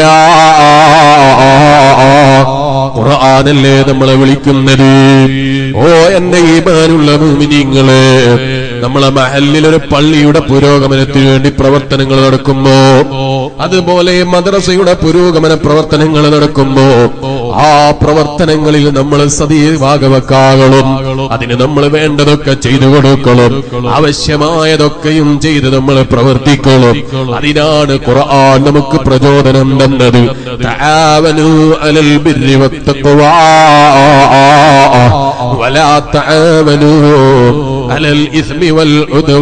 ഖുർആനല്ലേ നമ്മളെ വിളിക്കുന്നത് ഓ എന്റെ ഈമാനുള്ള ഭൂമിനിങ്ങളെ നമ്മളെ മഹലിൽ ഒരു പള്ളിയുടെ പുരോഗമനത്തിന് വേണ്ടി പ്രവർത്തനങ്ങൾ നടക്കുമ്പോ അതുപോലെ മദ്രസയുടെ പുരോഗമന പ്രവർത്തനങ്ങൾ നടക്കുമ്പോ ആ പ്രവർത്തനങ്ങളിൽ നമ്മൾ സതീഭാഗവക്കാകണം അതിന് നമ്മൾ വേണ്ടതൊക്കെ ചെയ്തു കൊടുക്കണം ആവശ്യമായതൊക്കെയും ചെയ്ത് നമ്മൾ പ്രവർത്തിക്കണം അതിനാണ് ഖുർആൻ നമുക്ക് പ്രചോദനം തന്നത് തആവനു അലൽ ബിർരി വത്തഖ്വാ വലാ തആവനു അലൽ ഇസ്മി വൽ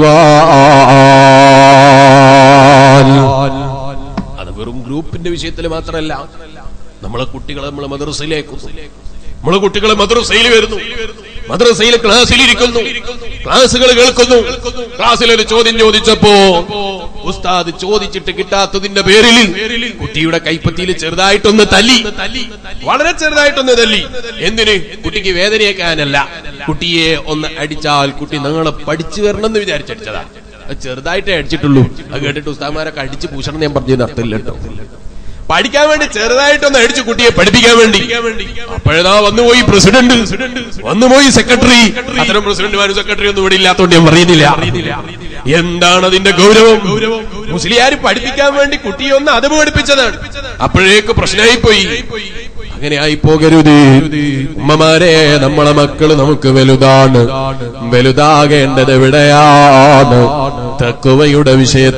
ഉദ്വാൻ അത് വെറും ഗ്രൂപ്പിന്റെ വിഷയത്തിൽ മാത്രമല്ല നമ്മളെ കുട്ടികളെ നമ്മളെ മദ്രസയിലേക്ക് നമ്മളെ കുട്ടികളെ മദ്രസയിൽ വരുന്നു മദ്രസയിൽ ക്ലാസ്സിൽ ഇരിക്കുന്നു ക്ലാസ്സുകൾ കേൾക്കുന്നു ക്ലാസ്സിൽ ഒരു ചോദ്യം ചോദിച്ചപ്പോ ഉസ്താദ് ചോദിച്ചിട്ട് കിട്ടാത്തതിന്റെ പേരിൽ കുട്ടിയുടെ കൈപ്പത്തിയിൽ ചെറുതായിട്ടൊന്ന് തല്ലി വളരെ ചെറുതായിട്ടൊന്ന് തല്ലി എന്തിന് കുട്ടിക്ക് വേദനയേക്കാനല്ല കുട്ടിയെ ഒന്ന് അടിച്ചാൽ കുട്ടി നാളെ പഠിച്ചു വരണം എന്ന് വിചാരിച്ചടിച്ചതാ അത് ചെറുതായിട്ടേ അടിച്ചിട്ടുള്ളൂ അത് കേട്ടിട്ട് ഉസ്താദ്മാരൊക്കെ അടിച്ച് പൂശണം ഞാൻ പറഞ്ഞതിന് അർത്ഥമില്ല കേട്ടോ പഠിക്കാൻ വേണ്ടി ചെറുതായിട്ടൊന്ന് അടിച്ചു കുട്ടിയെ പഠിപ്പിക്കാൻ വേണ്ടി അപ്പോഴതാ വന്നുപോയി പ്രസിഡന്റ് വന്നുപോയി സെക്രട്ടറി അത്തരം പ്രസിഡന്റുമാരും സെക്രട്ടറി ഒന്നും ഇവിടെ ഇല്ലാത്തോണ്ട് ഞാൻ പറയുന്നില്ല എന്താണ് അതിന്റെ ഗൗരവം മുസ്ലിയാർ പഠിപ്പിക്കാൻ വേണ്ടി കുട്ടിയെ ഒന്ന് അത് പഠിപ്പിച്ചതാണ് അപ്പോഴേക്ക് പ്രശ്നമായി പോയി അങ്ങനെ ആയി പോകരുത് ഉമ്മമാരെ നമ്മളെ മക്കള് നമുക്ക് വലുതാണ് വലുതാകേണ്ടത് എവിടെയാണ് തക്കുവയുടെ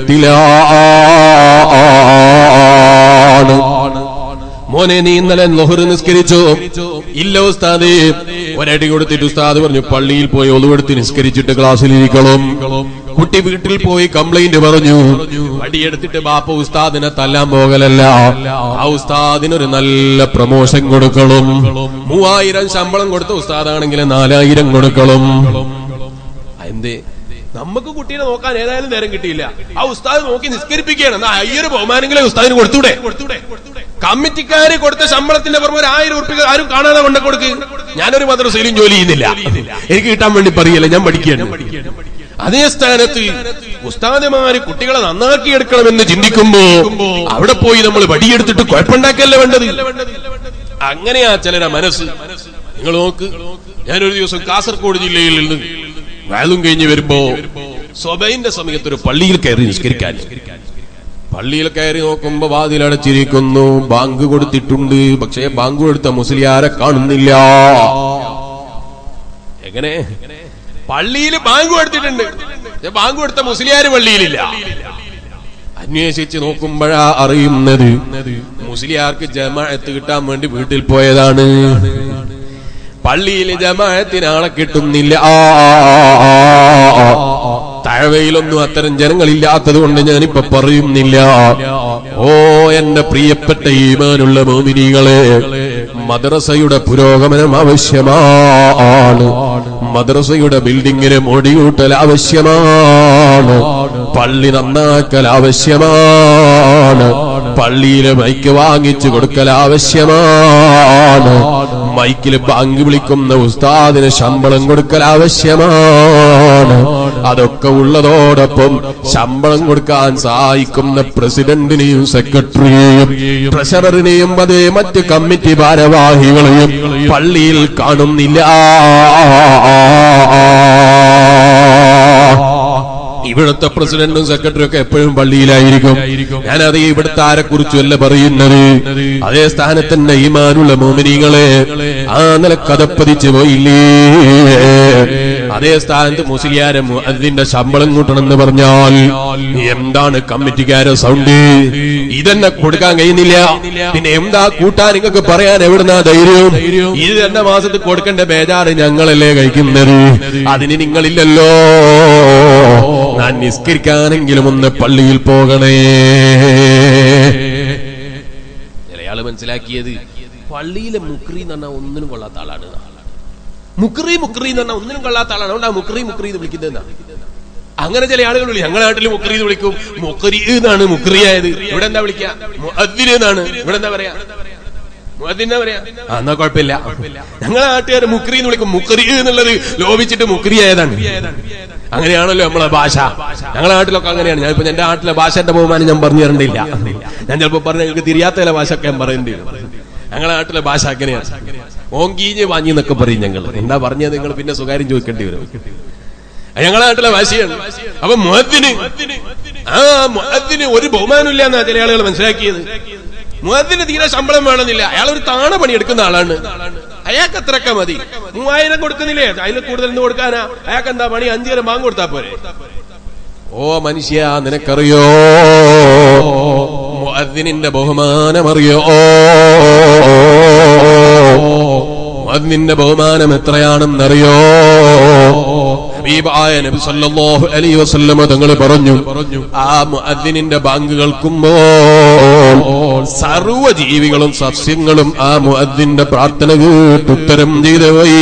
വിഷയത്തിലാണ് മോനെ നീ ഇന്നലെ ലൊഹറ് നിസ്കരിച്ചോ ഇല്ല ഉസ്താദ് ഒരടി കൊടുത്തിട്ട് ഉസ്താദ് പറഞ്ഞു പള്ളിയിൽ പോയി ഒതുവെടുത്ത് നിസ്കരിച്ചിട്ട് ക്ലാസ്സിലിരിക്കണം കുട്ടി വീട്ടിൽ പോയി കംപ്ലൈന്റ് പറഞ്ഞു വടിയെടുത്തിട്ട് ബാപ്പ ഉസ്താദിനെ തല്ലാൻ പോകലല്ല ആ ഉസ്താദിനൊരു നല്ല പ്രമോഷൻ കൊടുക്കണം മൂവായിരം ശമ്പളം കൊടുത്ത ഉസ്താദാണെങ്കിൽ നാലായിരം കൊടുക്കണം എന്തേ നമുക്ക് കുട്ടീനെ നോക്കാൻ ഏതായാലും നേരം കിട്ടിയില്ല ആ ഉസ്താദ് നോക്കി നിസ്കരിപ്പിക്കുകയാണ് എന്നാ അയ്യൊരു ബഹുമാനെങ്കിലും ഉസ്താദിന് കൊടുത്തൂടെ കമ്മിറ്റിക്കാര് കൊടുത്ത ശമ്പളത്തിന്റെ പുറമെ ഒരു ആയിരം ഉറുപ്പിക ആരും കാണാതെ കൊണ്ട കൊടുക്ക് ഞാനൊരു മദ്രസയിലും ജോലി ചെയ്യുന്നില്ല എനിക്ക് കിട്ടാൻ വേണ്ടി പറയല്ല ഞാൻ പഠിക്കുകയാണ് അതേ സ്ഥാനത്ത് ഉസ്താദമാര് കുട്ടികളെ നന്നാക്കിയെടുക്കണമെന്ന് ചിന്തിക്കുമ്പോ അവിടെ പോയി നമ്മൾ വടിയെടുത്തിട്ട് കുഴപ്പമുണ്ടാക്കല്ലേ വേണ്ടത് അങ്ങനെയാ ചിലരെ മനസ്സ് നിങ്ങൾ നോക്ക് ഞാനൊരു ദിവസം കാസർഗോഡ് ജില്ലയിൽ നിന്ന് വാലും കഴിഞ്ഞ് വരുമ്പോ സ്വബൈന്റെ സമയത്ത് ഒരു പള്ളിയിൽ കയറി നിസ്കരിക്കാൻ പള്ളിയിൽ കയറി നോക്കുമ്പോ വാതിലടച്ചിരിക്കുന്നു ബാങ്ക് കൊടുത്തിട്ടുണ്ട് പക്ഷേ ബാങ്ക് കൊടുത്ത മുസ്ലിയാരെ കാണുന്നില്ല എങ്ങനെ പള്ളിയിൽ ബാങ്ക് കൊടുത്തിട്ടുണ്ട് പക്ഷേ ബാങ്ക് കൊടുത്ത മുസ്ലിയാര് പള്ളിയിലില്ല അന്വേഷിച്ച് നോക്കുമ്പോഴാ അറിയുന്നത് മുസ്ലിയാർക്ക് ജമാഅത്ത് കിട്ടാൻ വേണ്ടി വീട്ടിൽ പോയതാണ് പള്ളിയിൽ ജമാഅത്തിന് ആളെ കിട്ടുന്നില്ല ആ, തഴവയിലൊന്നും അത്തരം ജനങ്ങളില്ലാത്തത് കൊണ്ട് ഞാനിപ്പോ പറയുന്നില്ല ഓ എന്റെ പ്രിയപ്പെട്ട ഈമാനുള്ള മോമിനികളെ മദ്രസയുടെ പുരോഗമനം ആവശ്യമാണ് മദ്രസയുടെ ബിൽഡിങ്ങിന് മുടിയൂട്ടൽ ആവശ്യമാണ് പള്ളി നന്നാക്കൽ ആവശ്യമാണ് പള്ളിയിലെ മൈക്ക് വാങ്ങിച്ചു കൊടുക്കൽ ആവശ്യമാണ് മൈക്കിൽ ബാങ്ക് വിളിക്കുന്ന ഉസ്താദിന് ശമ്പളം കൊടുക്കൽ ആവശ്യമാണ് അതൊക്കെ ഉള്ളതോടൊപ്പം ശമ്പളം കൊടുക്കാൻ സഹായിക്കുന്ന പ്രസിഡന്റിനെയും സെക്രട്ടറിയെയും ട്രഷററിനെയും അതേ മറ്റ് കമ്മിറ്റി ഭാരവാഹികളെയും പള്ളിയിൽ കാണുന്നില്ല ഇവിടുത്തെ പ്രസിഡന്റും സെക്രട്ടറിയും ഒക്കെ എപ്പോഴും പള്ളിയിലായിരിക്കും ഞാനത് ഇവിടുത്തെ ആരെ കുറിച്ചുമല്ല പറയുന്നത് അതേ സ്ഥാനത്തന്നെ ഈമാനുള്ള മോമിനികളെ ആ നില കഥപ്പതിച്ചു പോയില്ലേ അതേ സ്ഥാനത്ത് മുസ്ലിയാരെ അതിന്റെ ശമ്പളം കൂട്ടണമെന്ന് പറഞ്ഞാൽ എന്താണ് കമ്മിറ്റിക്കാരെ സൗണ്ട് ഇതന്നെ കൊടുക്കാൻ കഴിയുന്നില്ല പിന്നെ എന്താ കൂട്ടാൻ നിങ്ങൾക്ക് പറയാൻ എവിടുന്നാ ധൈര്യം ഇത് തന്നെ മാസത്തിൽ കൊടുക്കേണ്ട ബേജാറ് ഞങ്ങളല്ലേ കഴിക്കുന്നത് അതിന് നിങ്ങളില്ലല്ലോ ഞാൻ നിസ്കരിക്കാനെങ്കിലും ഒന്ന് പള്ളിയിൽ പോകണേ ചിലയാള് മനസ്സിലാക്കിയത് പള്ളിയിലെ മുക്രി എന്ന് പറഞ്ഞാൽ ഒന്നിനും കൊള്ളാത്ത ആളാണ് മുക്രി മുക്രി എന്ന് പറഞ്ഞാൽ ഒന്നിനും കൊള്ളാത്ത ആളാണ് അതുകൊണ്ട് ആ മുക്രി മുക്രി എന്ന് വിളിക്കുന്നത് അങ്ങനെ ചില ആളുകൾ വിളിക്കും ഞങ്ങളുടെ നാട്ടിൽ മുക്രി എന്ന് വിളിക്കും മുക്രി എന്നാണ് മുക്രിയായത് ഇവിടെ എന്താ വിളിക്കുക മുഅദ്ദിന് എന്നാണ് ഇവിടെ എന്താ പറയാ മുഅദ്ദിനാ പറയാ ആ, എന്നാ കുഴപ്പമില്ല ഞങ്ങളെ നാട്ടുകാർ മുക്രി എന്ന് വിളിക്കും മുക്രി എന്നുള്ളത് ലോപിച്ചിട്ട് മുക്രിയായതാണ് അങ്ങനെയാണല്ലോ നമ്മളെ ഭാഷ ഞങ്ങളെ നാട്ടിലൊക്കെ അങ്ങനെയാണ് ഞാൻ ഇപ്പൊ എന്റെ നാട്ടിലെ ഭാഷന്റെ ബഹുമാനം ഞാൻ പറഞ്ഞു തരണ്ടില്ല ഞാൻ ചിലപ്പോ പറഞ്ഞ നിങ്ങൾക്ക് തിരിയാത്ത ചില ഭാഷ ഒക്കെ ഞാൻ പറയേണ്ടി വരും ഞങ്ങളെ നാട്ടിലെ ഭാഷ അങ്ങനെയാണ് ഓങ്കീഞ്ഞ് വാങ്ങി എന്നൊക്കെ പറയും ഞങ്ങൾ എന്താ പറഞ്ഞത് നിങ്ങൾ പിന്നെ സ്വകാര്യം ചോദിക്കേണ്ടി വരും അത് ഞങ്ങളെ നാട്ടിലെ ഭാഷയാണ് അപ്പൊ മുഹദ്ദിന് ആ മുഹദ്ദിന് ഒരു ബഹുമാനമില്ല എന്നാ ചില ആളുകൾ മനസ്സിലാക്കിയത് മുഹദ്ദിന് തീരെ ശമ്പളം വേണമെന്നില്ല അയാൾ ഒരു താണ പണിയെടുക്കുന്ന ആളാണ് അയാൾക്ക് അത്രയൊക്കെ മതി മൂവായിരം കൊടുക്കുന്നില്ലേ അതിൽ കൂടുതൽ എന്ത് കൊടുക്കാനാ അയാൾക്ക് എന്താ പണി അഞ്ചുതരം വാങ്ങി കൊടുത്താ പോരെ ഓ മനുഷ്യ നിനക്കറിയോ മുഅദ്ദിനിന്റെ ബഹുമാനമറിയോ മുഅദ്ദിന്റെ ബഹുമാനം എത്രയാണെന്നറിയോ ഹബീബായ നബി സല്ലല്ലാഹു അലൈഹി വസല്ലമ തങ്ങൾ പറഞ്ഞു ആ മുഅദ്ദിനിന്റെ ബാങ്ക് കേൾക്കുമ്പോൾ സർവ്വ ജീവികളും സസ്യങ്ങളും ആ മുഅദ്ദിന്റെ പ്രാർത്ഥന കേട്ടുത്തരം ചെയ്തു പോയി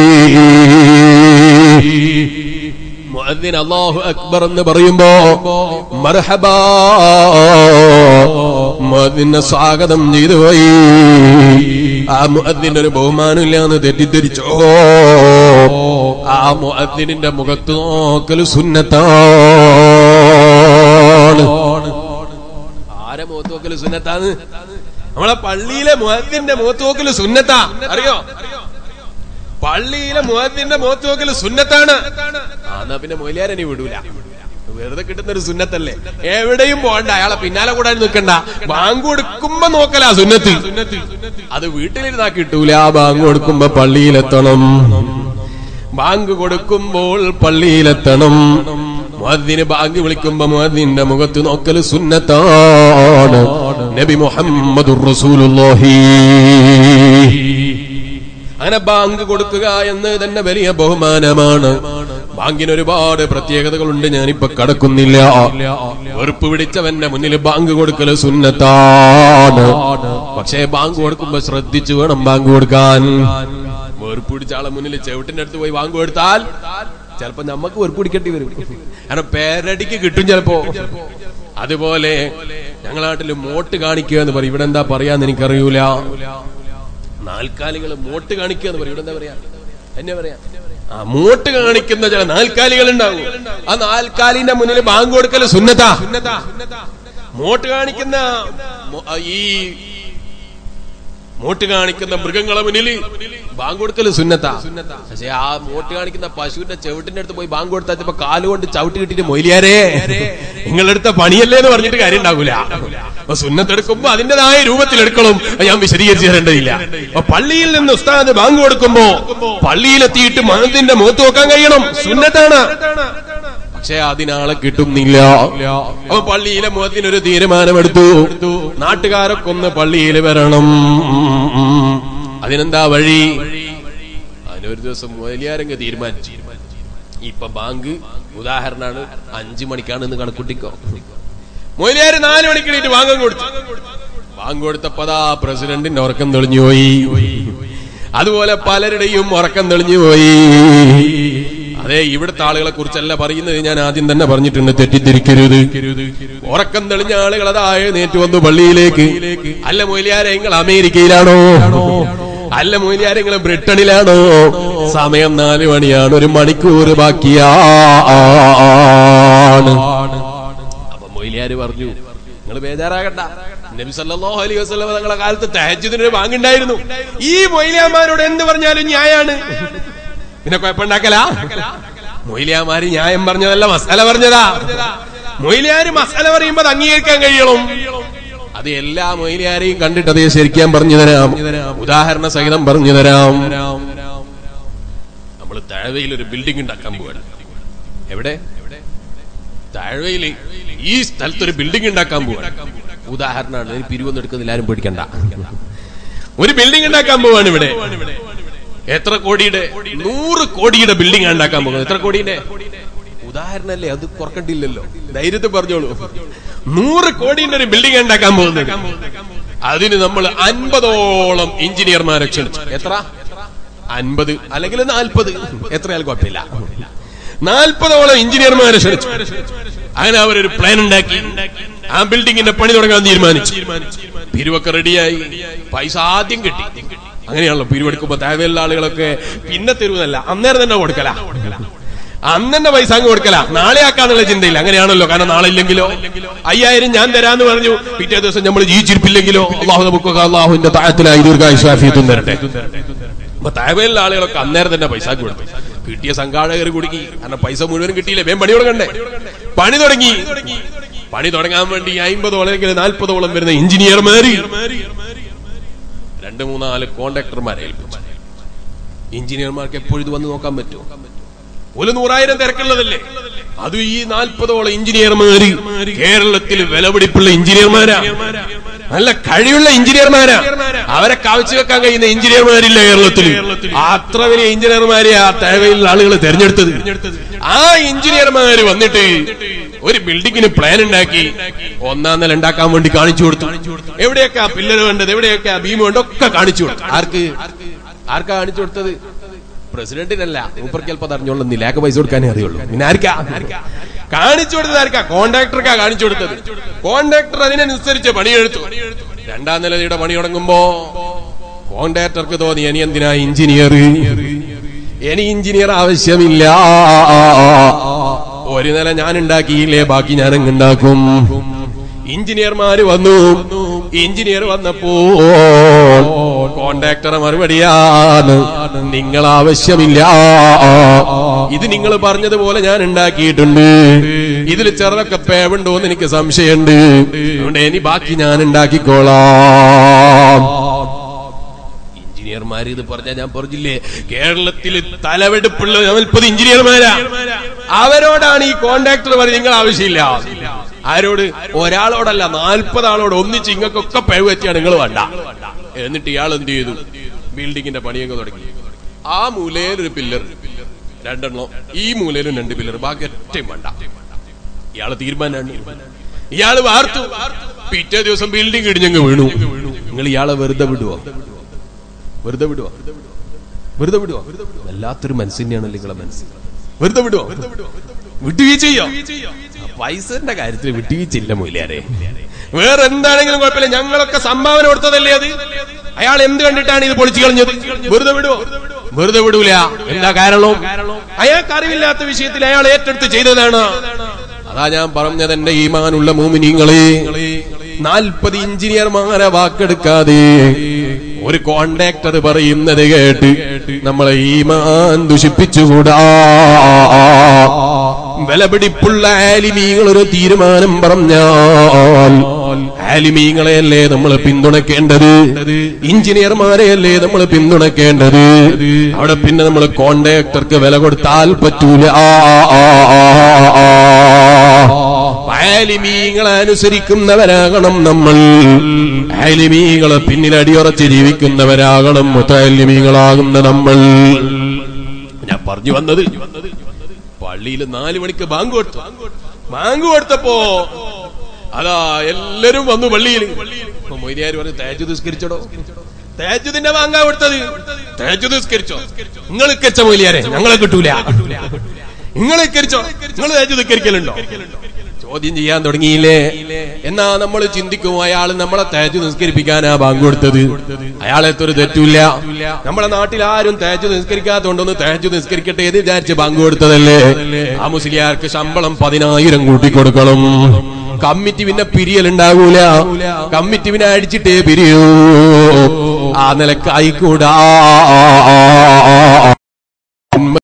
മുഅദ്ദിൻ അല്ലാഹു അക്ബർ എന്ന് പറയുമ്പോ മർഹബാ മുഅദ്ദിനെ സ്വാഗതം ചെയ്തു പോയി ആ മുഅദ്ദിന് ഒരു ബഹുമാനമില്ല എന്ന് തെറ്റിദ്ധരിച്ചോ ആ മുഅദ്ദിനിന്റെ മുഖത്ത് നോക്കല് സുന്നത്താണ് ആരെ മുഖത്ത് നോക്കല് സുന്നത്താണ് നമ്മളെ പള്ളിയിലെ മുഅദ്ദിന്റെ മുഖത്ത് നോക്കല് സുന്നത്താ അറിയോ പള്ളിയിലെ മുഹദ്ദിന്റെ മുഖത്ത് നോക്കല് സുന്നത്താണ് ആ, എന്നാ പിന്നെ മൊയിലാരനി വിടൂല വെറുതെ കിട്ടുന്ന ഒരു സുന്നത്തല്ലേ എവിടെയും പോകണ്ട അയാളെ പിന്നാലെ കൂടാൻ നിൽക്കണ്ട ബാങ്ക് കൊടുക്കുമ്പോ നോക്കലാ സുന്നത്ത് അത് വീട്ടിലിരുന്നാ കിട്ടൂല ബാങ്ക് കൊടുക്കുമ്പോ പള്ളിയിലെത്തണം ബാങ്ക് കൊടുക്കുമ്പോൾ പള്ളിയിലെത്തണം മുഅദ്ദിന് ബാങ്ക് വിളിക്കുമ്പോ മുഅദ്ദിന്റെ മുഖത്ത് നോക്കല് സുന്നത്താണ് നബി മുഹമ്മദുർ റസൂലുള്ളാഹി അങ്ങനെ ബാങ്ക് കൊടുക്കുക എന്ന് തന്നെ വലിയ ബഹുമാനമാണ് ബാങ്കിന് ഒരുപാട് പ്രത്യേകതകളുണ്ട് ഞാനിപ്പോ കടക്കുന്നില്ല വെറുപ്പ് പിടിച്ചവന്റെ മുന്നിൽ ബാങ്ക് കൊടുക്കല് സുന്നത്താണ് പക്ഷേ ബാങ്ക് കൊടുക്കുമ്പോ ശ്രദ്ധിച്ചു വേണം ബാങ്ക് കൊടുക്കാൻ വെറുപ്പ് പിടിച്ച ആളെ മുന്നിൽ ചെവിട്ടിന്റെ അടുത്ത് പോയി ബാങ്ക് കൊടുത്താൽ ചിലപ്പോ നമുക്ക് വെറുപ്പ് പിടിക്കേണ്ടി വരും കാരണം പേരടിക്ക് കിട്ടും ചിലപ്പോ അതുപോലെ ഞങ്ങളെ നാട്ടിൽ മോട്ട് കാണിക്കുക എന്ന് പറയും ഇവിടെ എന്താ പറയാന്ന് എനിക്കറിയൂല നാൽക്കാലികൾ മോട്ട് കാണിക്കുക എന്ന് പറയും ഇവിടെ എന്താ പറയാ എന്നെ പറയാ ആ മോട്ട് കാണിക്കുന്ന ചില നാൽക്കാലികൾ ഉണ്ടാവും ആ നാൽക്കാലിന്റെ മുന്നിൽ ബാങ്ക് കൊടുക്കല് സുന്നത്താ മോട്ട് കാണിക്കുന്ന മൊ- ഈ മോട്ട് കാണിക്കുന്ന മൃഗങ്ങളെ മുന്നിൽ ബാങ്ക് കൊടുക്കല് സുന്നത്താ പക്ഷെ ആ മോട്ട് കാണിക്കുന്ന പശുവിന്റെ ചെവിട്ടിന്റെ അടുത്ത് പോയി ബാങ്ക് കൊടുത്താൽ ചിലപ്പോ കാലുകൊണ്ട് ചവിട്ടി കിട്ടിയിട്ട് മൊയിലിയാരേ നിങ്ങളെടുത്ത പണിയല്ലേ എന്ന് പറഞ്ഞിട്ട് കാര്യം ഉണ്ടാകൂല അപ്പൊ സുന്നത്തെടുക്കുമ്പോ അതിന്റേതായ രൂപത്തിൽ എടുക്കണം അത് ഞാൻ വിശദീകരിച്ചു തരേണ്ടതില്ല അപ്പൊ പള്ളിയിൽ നിന്ന് ഉസ്താദ് ബാങ്ക് കൊടുക്കുമ്പോ പള്ളിയിലെത്തിയിട്ട് മഹത്തിന്റെ മുഖത്ത് നോക്കാൻ കഴിയണം സുന്നത്താണ് പക്ഷെ അതിനാളെ കിട്ടുന്നില്ല അപ്പൊ പള്ളിയിലെ മുഖത്തിനൊരു തീരുമാനമെടുത്തു നാട്ടുകാരൊക്കെ ഒന്ന് പള്ളിയിൽ വരണം അതിനെന്താ വഴി അതിനൊരു ദിവസം മുതലിയാരങ്ങ് തീരുമാനിച്ചു ഇപ്പൊ ബാങ്ക് ഉദാഹരണമാണ് അഞ്ചു മണിക്കാണ് ഇന്ന് കണക്കുട്ടിക്കോ മൊയിലിയാര് നാല് മണിക്ക് എണീറ്റ് വാങ്ങാൻ കൊടുത്തു വാങ്ങ് കൊടുത്തപ്പതാ പ്രസിഡന്റിന്റെ ഉറക്കം തെളിഞ്ഞുപോയി അതുപോലെ പലരുടെയും ഉറക്കം തെളിഞ്ഞുപോയി അതെ ഇവിടുത്തെ ആളുകളെ കുറിച്ചല്ല പറയുന്നത് ഞാൻ ആദ്യം തന്നെ പറഞ്ഞിട്ടുണ്ട് തെറ്റിദ്ധരിക്കരുത് ഉറക്കം തെളിഞ്ഞ ആളുകൾ അതായ നേറ്റു വന്നു പള്ളിയിലേക്ക് അല്ല മൊയിലിയാരെ നിങ്ങൾ അമേരിക്കയിലാണോ അല്ല മൊയിലിയാരെ നിങ്ങൾ ബ്രിട്ടനിലാണോ സമയം നാല് മണിയാണ് ഒരു മണിക്കൂർ ബാക്കിയാണ് അപ്പൊ മൊയിലിയാര് പറഞ്ഞു നിങ്ങൾ ബേജാറാകണ്ട നബി സല്ലല്ലാഹു അലൈഹി വസല്ലം തങ്ങളെ കാലത്ത് തഹജ്ജുദിന് ഒരു ബാങ്കുണ്ടായിരുന്നു ഈ മൊയിലിയാമാരോട് എന്ത് പറഞ്ഞാലും ന്യായാണ് പിന്നെ കുഴപ്പമുണ്ടാക്കല മൊയിലിയാമാര് ന്യായം പറഞ്ഞതല്ല മസാല പറഞ്ഞതാ മൊയിലിയാര് മസാല പറയുമ്പോ അത് അംഗീകരിക്കാൻ കഴിയണം അത് എല്ലാ മൊയിലിയാരെയും കണ്ടിട്ട് അതേ ശരിക്കാൻ പറഞ്ഞു തരാം ഉദാഹരണ സഹിതം പറഞ്ഞു തരാം നമ്മൾ തഴവയിൽ ഒരു ബിൽഡിംഗ് ഉണ്ടാക്കാൻ പോവാണ് എവിടെ താഴ്വയിൽ ഈ സ്ഥലത്ത് ഒരു ബിൽഡിംഗ് ഉണ്ടാക്കാൻ പോവാണ് ഉദാഹരണമാണ് ഇതിന് പിരിവൊന്നും എടുക്കുന്നില്ല ആരും പേടിക്കണ്ട ഒരു ബിൽഡിംഗ് ഉണ്ടാക്കാൻ പോവാണ് ഇവിടെ എത്ര കോടിയുടെ നൂറ് കോടിയുടെ ബിൽഡിംഗ് ഉണ്ടാക്കാൻ പോകുന്നത് എത്ര കോടിയുടെ ഉദാഹരണല്ലേ അത് കുറക്കണ്ടില്ലല്ലോ ധൈര്യത്തിൽ പറഞ്ഞോളൂ നൂറ് കോടിയുടെ ഒരു ബിൽഡിംഗ് ഉണ്ടാക്കാൻ പോകുന്നത് അതിന് നമ്മൾ അൻപതോളം എഞ്ചിനീയർമാരെ ക്ഷണിച്ചു എത്ര അൻപത് അല്ലെങ്കിൽ നാൽപ്പത് എത്രയാലും കുഴപ്പമില്ല നാൽപ്പതോളം എഞ്ചിനീയർമാരെ ക്ഷണിച്ചു അങ്ങനെ അവരൊരു പ്ലാൻ ഉണ്ടാക്കി ആ ബിൽഡിങ്ങിന്റെ പണി തുടങ്ങാൻ തീരുമാനിച്ചു പിരിവൊക്കെ റെഡിയായി പൈസ ആദ്യം കിട്ടി അങ്ങനെയാണല്ലോ പിരിവെടുക്കുമ്പോ താഴെയുള്ള ആളുകളൊക്കെ പിന്നെ തരുന്നല്ല അന്നേരം തന്നെ കൊടുക്കല അന്ന് തന്നെ പൈസ അങ്ങ് കൊടുക്കല നാളെ ആക്കാനുള്ള ചിന്തയില്ല അങ്ങനെയാണല്ലോ കാരണം നാളെ ഇല്ലെങ്കിലോ അയ്യായിരം ഞാൻ തരാന്ന് പറഞ്ഞു പിറ്റേ ദിവസം നമ്മൾ ജീവിച്ചിരിപ്പില്ലെങ്കിലോ അള്ളാഹു നമുക്കൊക്കെ അള്ളാഹുവിന്റെ താഴത്തിലായി ദീർഘായുസ്വാഫിയത്തും തരട്ടെ അപ്പൊ താഴെയുള്ള ആളുകളൊക്കെ അന്നേരം തന്നെ പൈസ കൊടുത്തു കിട്ടിയ സംഘാടകർ കുടുങ്ങി കാരണം പൈസ മുഴുവൻ കിട്ടിയില്ലേ വേം പണി തുടങ്ങണ്ടേ പണി തുടങ്ങി പണി തുടങ്ങാൻ വേണ്ടി അമ്പതോളം അല്ലെങ്കിൽ നാൽപ്പതോളം വരുന്ന എഞ്ചിനീയർമാര് രണ്ട് മൂന്നാല് കോൺട്രാക്ടർമാരെ ഏൽപ്പിച്ചു എഞ്ചിനീയർമാർക്ക് എപ്പോഴും ഇത് വന്ന് നോക്കാൻ പറ്റുമോ ഒരു നൂറായിരം തിരക്കുള്ളതല്ലേ അത് ഈ നാൽപ്പതോളം എഞ്ചിനീയർമാര് കേരളത്തിൽ വിലപിടിപ്പുള്ള എഞ്ചിനീയർമാരാ നല്ല കഴിവുള്ള എഞ്ചിനീയർമാരാ അവരെ കവച്ചു വെക്കാൻ കഴിയുന്ന എഞ്ചിനീയർമാരില്ല കേരളത്തിൽ അത്ര വലിയ എഞ്ചിനീയർമാരെ ആ തഴവയിലുള്ള ആളുകൾ തെരഞ്ഞെടുത്തത് ആ എഞ്ചിനീയർമാര് വന്നിട്ട് ഒരു ബിൽഡിങ്ങിന് പ്ലാൻ ഉണ്ടാക്കി ഒന്നാം നില ഉണ്ടാക്കാൻ വേണ്ടി കാണിച്ചു കൊടുത്തു എവിടെയൊക്കെ പില്ലർ വേണ്ടത് എവിടെയൊക്കെ ബീം വേണ്ടത് ഒക്കെ കാണിച്ചു കൊടുത്തു ആർക്ക് ആർക്കാ കാണിച്ചു കൊടുത്തത് പ്രസിഡന്റിനല്ല മൂപ്പർക്ക് ചിലപ്പോൾ അറിഞ്ഞോളുന്നില്ല ആർക്ക് പൈസ കൊടുക്കാനേ അറിയുള്ളൂ പിന്നെ ആർക്കാ കാണിച്ചു കൊടുത്തത് ആർക്കാ കോൺട്രാക്ടർക്കാ കാണിച്ചു കൊടുത്തത് കോൺട്രാക്ടർ അതിനനുസരിച്ച് പണിയെടുത്തു രണ്ടാം നിലയുടെ പണി തുടങ്ങുമ്പോ കോൺട്രാക്ടർക്ക് തോന്നി ഇനി എന്തിനാ എഞ്ചിനീയർ ഇനി എഞ്ചിനീയർ ആവശ്യമില്ല ഒരു നില ഞാൻ ഉണ്ടാക്കിയില്ലേ ബാക്കി ഞാൻ അങ്ങ് ഉണ്ടാക്കും എഞ്ചിനീയർമാര് വന്നു എഞ്ചിനീയർ വന്നപ്പോ കോൺട്രാക്ടറെ മറുപടിയാണ് നിങ്ങൾ ആവശ്യമില്ല ഇത് നിങ്ങൾ പറഞ്ഞതുപോലെ ഞാൻ ഉണ്ടാക്കിയിട്ടുണ്ട് ഇതിൽ ചെറുതൊക്കെ പേവുണ്ടോ എന്ന് എനിക്ക് സംശയമുണ്ട് അതുകൊണ്ട് ഇനി ബാക്കി ഞാൻ ഉണ്ടാക്കിക്കോളാം എഞ്ചിനീയർമാർ ഇത് പറഞ്ഞാൽ ഞാൻ പറഞ്ഞില്ലേ കേരളത്തിൽ തലവെടുപ്പുള്ള നാൽപ്പത് എഞ്ചിനീയർമാരാ അവരോടാണ് ഈ കോൺട്രാക്ടർ പറഞ്ഞ് നിങ്ങൾ ആവശ്യമില്ല ആരോട് ഒരാളോടല്ല നാൽപ്പത് ആളോട് ഒന്നിച്ച് ഇങ്ങക്കൊക്കെ പിഴവ് പറ്റിയാണ് നിങ്ങൾ വേണ്ട എന്നിട്ട് ഇയാൾ എന്ത് ചെയ്തു ബിൽഡിങ്ങിന്റെ പണിയൊക്കെ തുടങ്ങി ആ മൂലയിൽ ഒരു പില്ലർ രണ്ടെണ്ണം ഈ മൂലയിലും രണ്ട് പില്ലർ ബാക്കി ഒറ്റയും വേണ്ട ഇയാളെ തീരുമാനമാണ് ഇയാള് വാർത്തു പിറ്റേ ദിവസം ബിൽഡിംഗ് ഇടിഞ്ഞങ്ങ് വീണു നിങ്ങൾ ഇയാളെ വെറുതെ വിടുവോ വെറുതെ വിടുവോ വെറുതെ വിടുവോ വല്ലാത്തൊരു മനസ്സ് തന്നെയാണല്ലോ നിങ്ങളെ മനസ്സ് വെറുതെ വിടുവോ വിട്ടുവീഴ്ച ചെയ്യോ പൈസന്റെ കാര്യത്തിൽ വിട്ടുവീഴ്ചയില്ല മൂല്യാരെ വേറെ എന്താണെങ്കിലും കുഴപ്പമില്ല ഞങ്ങളൊക്കെ സംഭാവന കൊടുത്തതല്ലേ അത് അയാൾ എന്ത് കണ്ടിട്ടാണ് ഇത് പൊളിച്ചു കളഞ്ഞത് വെറുതെ വിടുവോ വെറുതെ വിടൂല എന്താ കാരണം അയാൾക്ക് അറിവില്ലാത്ത വിഷയത്തിൽ അയാൾ ഏറ്റെടുത്ത് ചെയ്തതാണ് അതാ ഞാൻ പറഞ്ഞത് എന്റെ ഈമാനുള്ള മൂമിനിങ്ങളെ നാൽപ്പത് എഞ്ചിനീയർമാരെ വാക്കെടുക്കാതെ ഒരു കോണ്ടാക്ടർ പറയുന്നത് കേട്ട് നമ്മളെ ഈമാൻ ദുഷിപ്പിച്ചുകൂടാ വിലപിടിപ്പുള്ള ആലിമീങ്ങൾ ഒരു തീരുമാനം പറഞ്ഞാൽ ആലിമീങ്ങളെയല്ലേ നമ്മൾ പിന്തുണക്കേണ്ടത് എഞ്ചിനീയർമാരെയല്ലേ നമ്മൾ പിന്തുണക്കേണ്ടത് അവിടെ പിന്നെ നമ്മൾ കോൺട്രാക്ടർക്ക് വില കൊടുത്താൽ പറ്റൂല ആ, ആ, ആ, ആ, ആ. ആലിമീങ്ങളെ അനുസരിക്കുന്നവരാകണം നമ്മൾ ആലിമീങ്ങളെ പിന്നിൽ അടിയുറച്ച് ജീവിക്കുന്നവരാകണം മുത്താലിമീങ്ങളാകുന്ന നമ്മൾ ഞാൻ പറഞ്ഞു വന്നത് പള്ളിയിൽ നാലു മണിക്ക് ബാങ്ക് കൊടുത്തു ബാങ്ക് കൊടുത്തപ്പോ അതാ എല്ലാരും വന്നു പള്ളിയിൽ അപ്പൊ മൊയ്തിയാർ പറഞ്ഞു തേജു നിസ്കരിച്ചടോ തേജുദിന്റെ ബാങ്കാ കൊടുത്തത് തേജു നിസ്കരിച്ചോ നിങ്ങൾ നിസ്കരിച്ച മൊയ്ലിയാരെ ഞങ്ങളെ കിട്ടൂല നിങ്ങൾ നിസ്കരിച്ചോ നിങ്ങൾ തേജു നിസ്കരിക്കലുണ്ടോ ചോദ്യം ചെയ്യാൻ തുടങ്ങിയില്ലേ എന്നാ നമ്മൾ ചിന്തിക്കും അയാൾ നമ്മളെ തേജ് നിസ്കരിപ്പിക്കാനാ ബാങ്ക് കൊടുത്തത് അയാളെത്തൊരു തെറ്റില്ല നമ്മളെ നാട്ടിൽ ആരും തേജ് നിസ്കരിക്കാത്തോണ്ടൊന്ന് തേജ് നിസ്കരിക്കട്ടെ എന്ന് വിചാരിച്ച് ബാങ്ക് കൊടുത്തതല്ലേ ആ മുസ്ലിയാർക്ക് ശമ്പളം പതിനായിരം കൂട്ടിക്കൊടുക്കണം കമ്മിറ്റി പിന്നെ പിരിയലുണ്ടാകൂല കമ്മിറ്റി പിന്നെ അടിച്ചിട്ടേ പിരിയൂ ആ നിലക്കായിക്കൂടാ